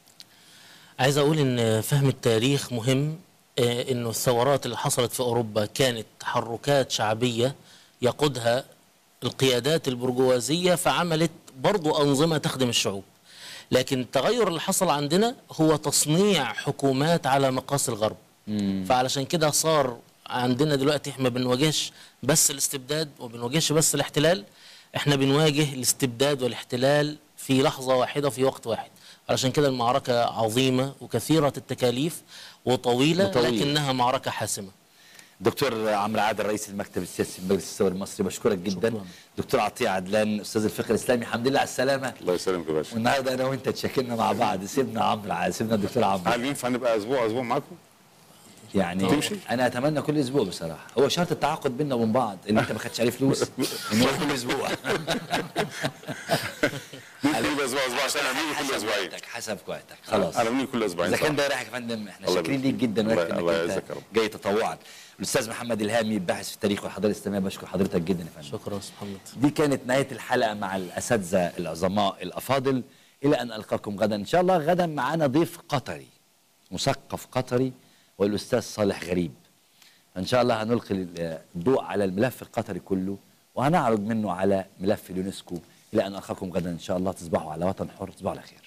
عايز اقول ان فهم التاريخ مهم آه، انه الثورات اللي حصلت في اوروبا كانت تحركات شعبيه يقودها القيادات البرجوازيه فعملت برضو انظمه تخدم الشعوب لكن التغير اللي حصل عندنا هو تصنيع حكومات على مقاس الغرب فعلشان كده صار عندنا دلوقتي احنا بنواجهش بس الاستبداد وبنواجهش بس الاحتلال احنا بنواجه الاستبداد والاحتلال في لحظة واحدة في وقت واحد علشان كده المعركة عظيمة وكثيرة التكاليف وطويلة, وطويلة. لكنها معركة حاسمة دكتور عمرو عادل رئيس المكتب السياسي في مجلس الثوري المصري بشكرك جدا شكراً. دكتور عطيه عدلان استاذ الفقه الاسلامي الحمد لله على السلامه الله يسلمك يا باشا والنهارده انا وانت تشكلنا مع بعض سيبنا عمرو عادل سيبنا الدكتور عمرو هل ينفع نبقى اسبوع اسبوع معاكم؟ يعني تمشي؟ انا اتمنى كل اسبوع بصراحه هو شرط التعاقد بيننا وبين بعض ان انت ما خدتش عليه فلوس ان هو كل اسبوع ممكن يبقى اسبوع اسبوع عشان انا كل حسب اسبوعين وقتك حسب وقتك خلاص انا مني كل اسبوعين اذا كان صح. ده رايحك يا فندم احنا الله شاكرين يبارك ليك جدا الله- وقت انك الله انت يعزك يا رب. جاي تطوعا الاستاذ محمد الهامي باحث في التاريخ والحضاره الاسلاميه بشكر حضرتك جدا يا فندم شكرا أستاذ محمد دي كانت نهايه الحلقه مع الاساتذه العظماء الافاضل الى ان القاكم غدا ان شاء الله غدا معانا ضيف قطري مثقف قطري والاستاذ صالح غريب ان شاء الله هنلقي الضوء على الملف القطري كله وهنعرض منه على ملف اليونسكو الى ان القاكم غدا ان شاء الله تصبحوا على وطن حر تصبحوا على خير